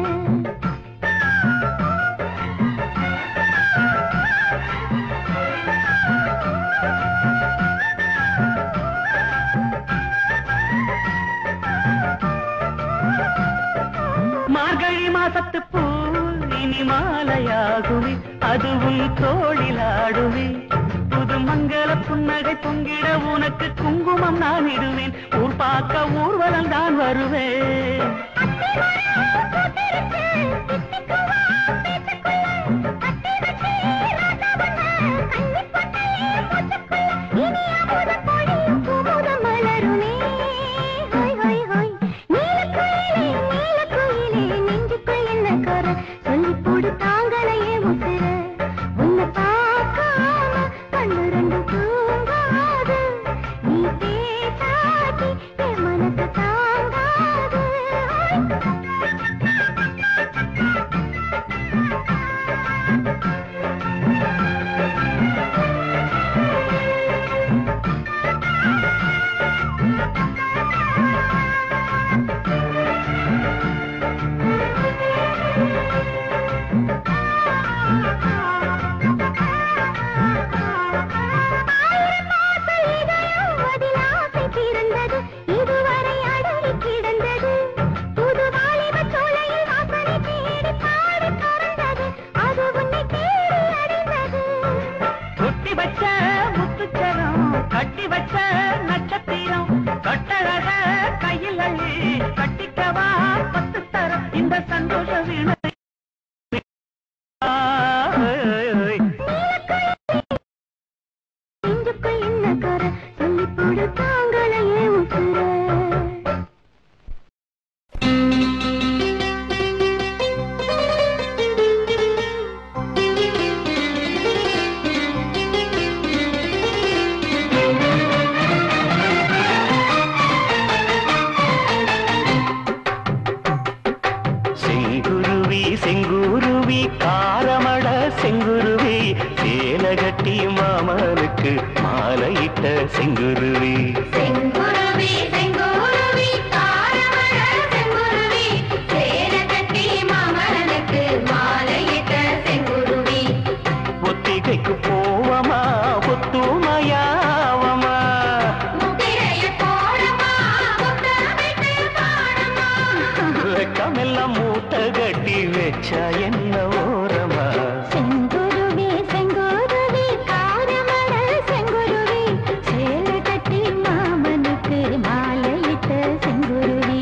மார்கழி மாசத்து பூ இனி மாலையாகுமே அதுவும் தோழிலாடுமே புது மங்கள புன்னகை பொங்கிட உனக்கு குங்குமம் நான் இடுவேன் ஊர் பார்க்க ஊர்வலம் தான் வருவேன் சொல்லி போடு தாங்களையே முசுர உன்னை பார்க்காம கண்ணு ரெண்டும் தூங்காது நீ பேசாட்டி என் மனசு வச்ச நட்சத்திரம் கட்டழக கையில் அள்ளி கட்டிக்கவா பத்து தரம் இந்த சந்தோஷ வீணை நெஞ்சுக்குள் என்ன கரை சொல்லி போடு தாங்களையே உசுர செங்குருவி செங்குருவி காரமட செங்குருவி சேலகட்டி மாமனுக்கு மாலையிட்ட செங்குருவி செங்குருவி செங்குருவி காரமழ செங்குருவி சேர கட்டி மாமனுக்கு மாலையிட்ட செங்குருவி ஒத்திகைக்கு போவமா ஒத்துமையாவமா முத்திரைய போடமா முத்தமிட்டு பாடமா வெக்கமெல்லாம் மூட்டை கட்டி வச்சா என்ன ஓரமா செங்குருவி செங்குருவி காரமழ செங்குருவி சேல கட்டி மாமனுக்கு மாலையிட்ட செங்குருவி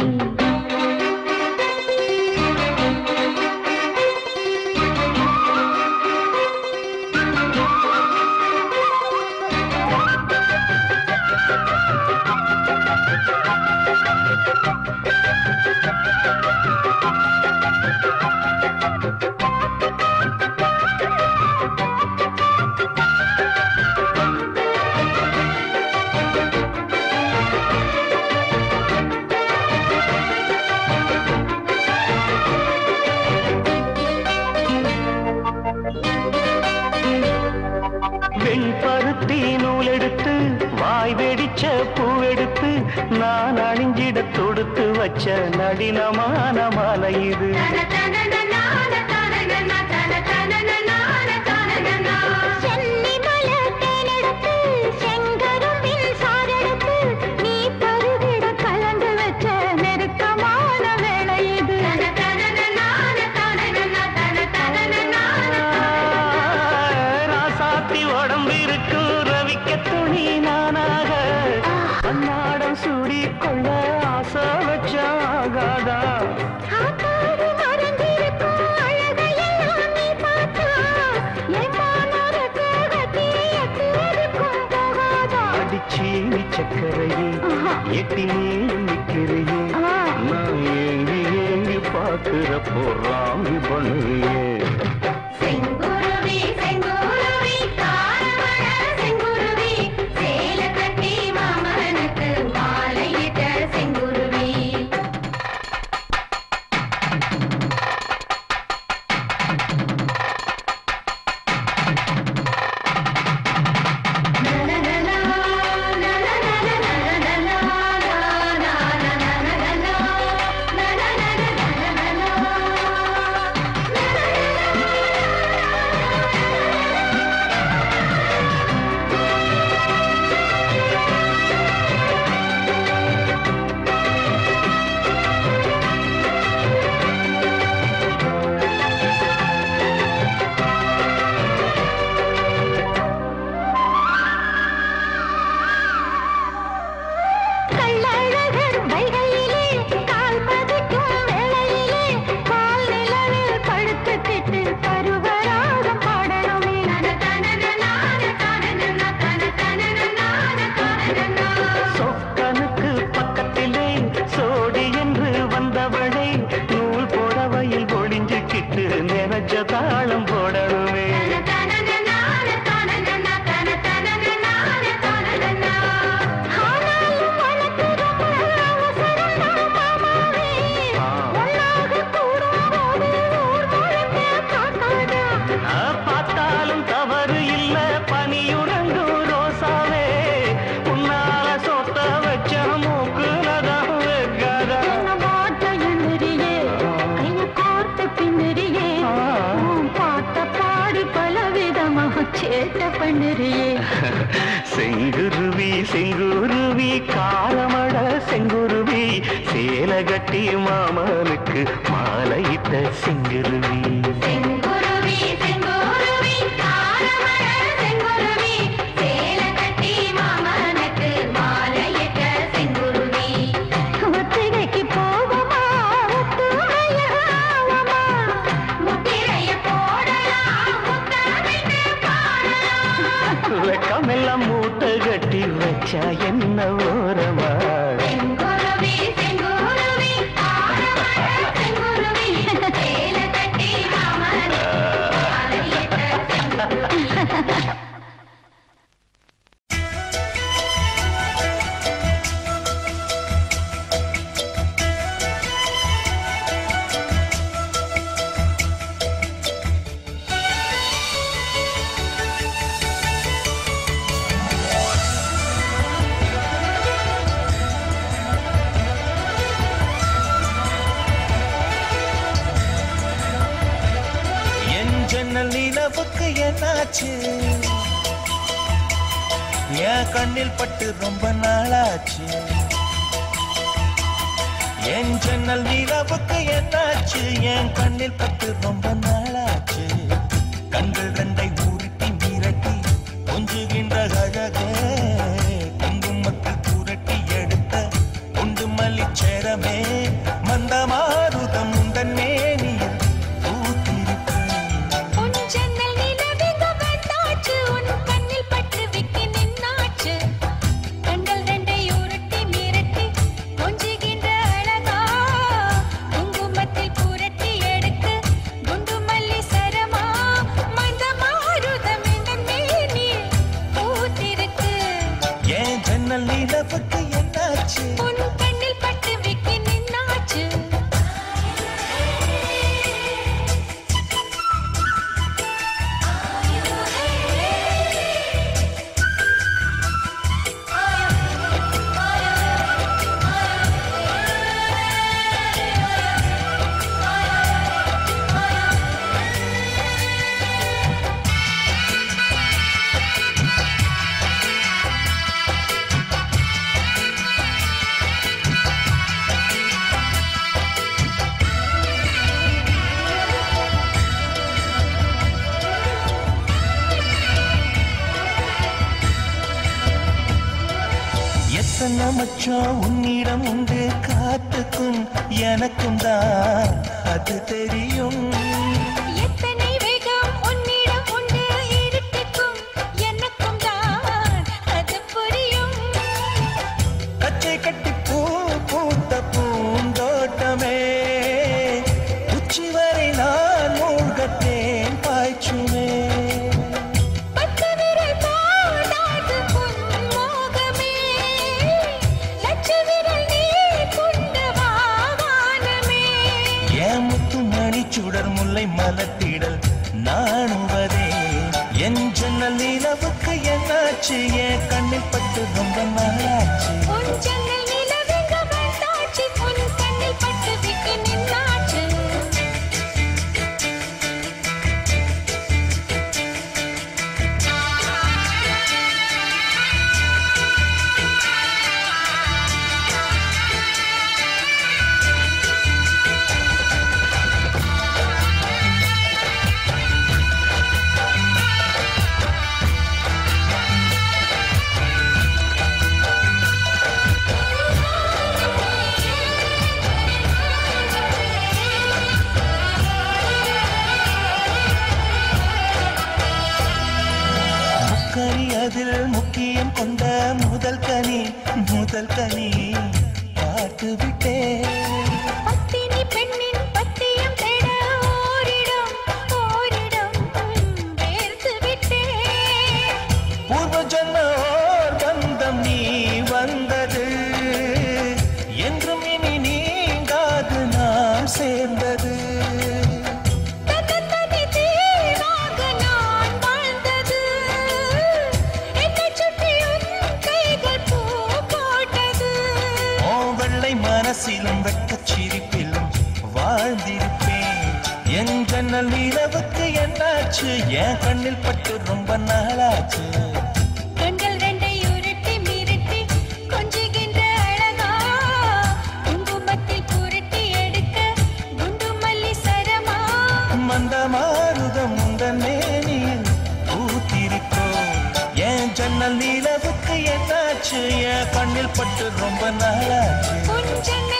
வெண்பருத்தி நூல் எடுத்து வாய் வெடிச்ச பூவெடுத்து நான் அணிஞ்சிட தொடுத்து வச்ச நடினமான மாலை இது சென்னி மலர் தேனெடுத்து செங்கரும்பின் சாரெடுத்து நீ பருகிட கலந்து வச்ச நெருக்கமான வேளை இது ராசாத்தி உடம்பு இருக்கும் ரவிக்க துணி நானாக அன்னாடம் சூடி கொள்ள ஆசை வச்சாகாதா காத்தாடி மறைந்திருக்கும் அழகையெல்லாம் நீ பார்த்தா என் மானருக்கு கட்டி எட்டியிருக்கும் போகாதா அடிச்சி சக்கரையே எட்டி நீ நிக்கிறையே நான் ஏங்கி ஏங்கி பார்க்கிற போறாமி பண்ணுவியே செங்குருவி செங்குருவி காரமழ செங்குருவி சேல கட்டி மாமனுக்கு மாலையிட்ட செங்குருவி கள்ளழகர் வைகையிலே கால் பதிக்கும் வேளையிலே பால் நிலவில் படுத்துக்கிட்டு பருவராகம் பாடணுமே சொக்கனுக்கு பக்கத்திலே சோடி என்று வந்தவளை நூல் புடவையில் ஒளிஞ்சுக்கிட்டு நினைச்ச தாளம் போடணுமே ஆனாலும் உனக்கு ரொம்ப அவசரம் மாமாவே ஒன்னாக கூடாது ஊர் முழுக்க காக்காதா ஆ, பார்த்தாலும் தவறு இல்ல பனியுறங்கும் ரோசாவே உன்னால சொத்த வச்ச மூக்குலதான் வைக்காதா என்ன மாட்ட எண்ணுறியே கைய கோர்த்து பின்னுறியே உன் பாட்ட பாடி பலவிதமாக சேட்ட பண்ணுறியே செங்குருவி செங்குருவி காரமட செங்குருவி சேலகட்டி மாமனுக்கு மாலையிட்ட செங்குருவி செங்குருவி செங்குருவி காரமழ செங்குருவி சேல கட்டி மாமனுக்கு என்ன ஓரமா செங்குருவி செங்குருவி ஆரமழ செங்குருவி சேல கட்டி மாமனே அலையிட்ட செங்குருவி என் ஜன்னல் நிலவுக்கு என்னாச்சு என் கண்ணில் பட்டு ரொம்ப நாளாச்சு என் ஜன்னல் நிலவுக்கு என்னாச்சு என் கண்ணில் பட்டு ரொம்ப நாளாச்சு கண்கள் ரெண்டை உருட்டி மிரட்டி கொஞ்சுகின்ற அழகே குங்குமத்தில் புரட்டி எடுத்த குண்டு மல்லிச்சேரமே மந்தமாருதம் உந்தன் மேனியில் பூத்திருப்பேன் உன் ஜன்னல் நிலவிக வந்தாச்சு உன் கண்ணில் பட்டு விக்கி நின்னாச்சு கண்கள் ரெண்டை உருட்டி மிரட்டி கொஞ்சுகின்ற அழகா குங்குமத்தில் புரட்டி எடுத்து குண்டு மல்லி சரமா மந்த மாருதம் இந்த மேனில் பூத்திருக்கு ஏன் ஜன்னல் நிலவுக்கு என்னாச்சு உன் கண்ணில் பட்டு விக்கி நின்னாச்சு எத்தனை மச்சம் உன்னிடம் உண்டு காத்துக்கும் எனக்கும் தான் அது தெரியும் எத்தனை வேகம் உன்னிடம் உண்டு இருட்டுக்கும் எனக்கும் தான் அது புரியும் கச்சை கட்டி பூ பூத்த பூந்தோட்டமே உச்சி வரை நான் மூழ்கத்தேன் பாய்ச்சுமே பத்து விரல் போடாது உன் மோகமே லட்ச விரல் நீ கொண்டு வா வானமே ஏன் முத்து மணி சுடர் முல்லை மலத்திடல் நாணுவதே என் ஜன்னல் நிலவுக்கு என்னாச்சு என் கண்ணில் பட்டு ரொம்ப நாளாச்சு உன் ஜன்னல் நிலவெங்க வந்தாச்சு உன் கண்ணில் பட்டு விட்டு நின்னாச்சு முக்கனி அதில் முக்கியம் கொண்ட முதல் கனி முதல் கனி பார்த்து விட்டேன் பத்தினி பெண்ணின் பத்தியம் தேட ஓரிடம் ஓரிடம் வேர்த்து விட்டேன் பூர்வ ஜன்ம ஓர் பந்தம் நீ வந்தது என்றும் இனி நீங்காது நாம் சேர்ந்தது தன்னந்தனி தீவாக நான் வாழ்ந்தது என்னைச் சுற்றி உன் கைகள் பூ போட்டது ஓ வெள்ளை மனசிலும் வெட்டச் சிரிப்பிலும் வாழ்ந்திருப்பேன் என் ஜன்னல் நிலவுக்கு என்னாச்சு என் கண்ணில் பட்டு ரொம்ப நாளாச்சு கண்கள் ரெண்டை உருட்டி மிரட்டி கொஞ்சுகின்ற அழகா குங்குமத்தில் புரட்டி எடுக்க குண்டு மல்லி சரமா மந்த மாருதம் உந்தன் மேனியில் பூத்திருக்கோ என் ஜன்னல் நிலவுக்கு என்னாச்சு என் கண்ணில் பட்டு ரொம்ப நாளாச்சு உன் ஜன்னல்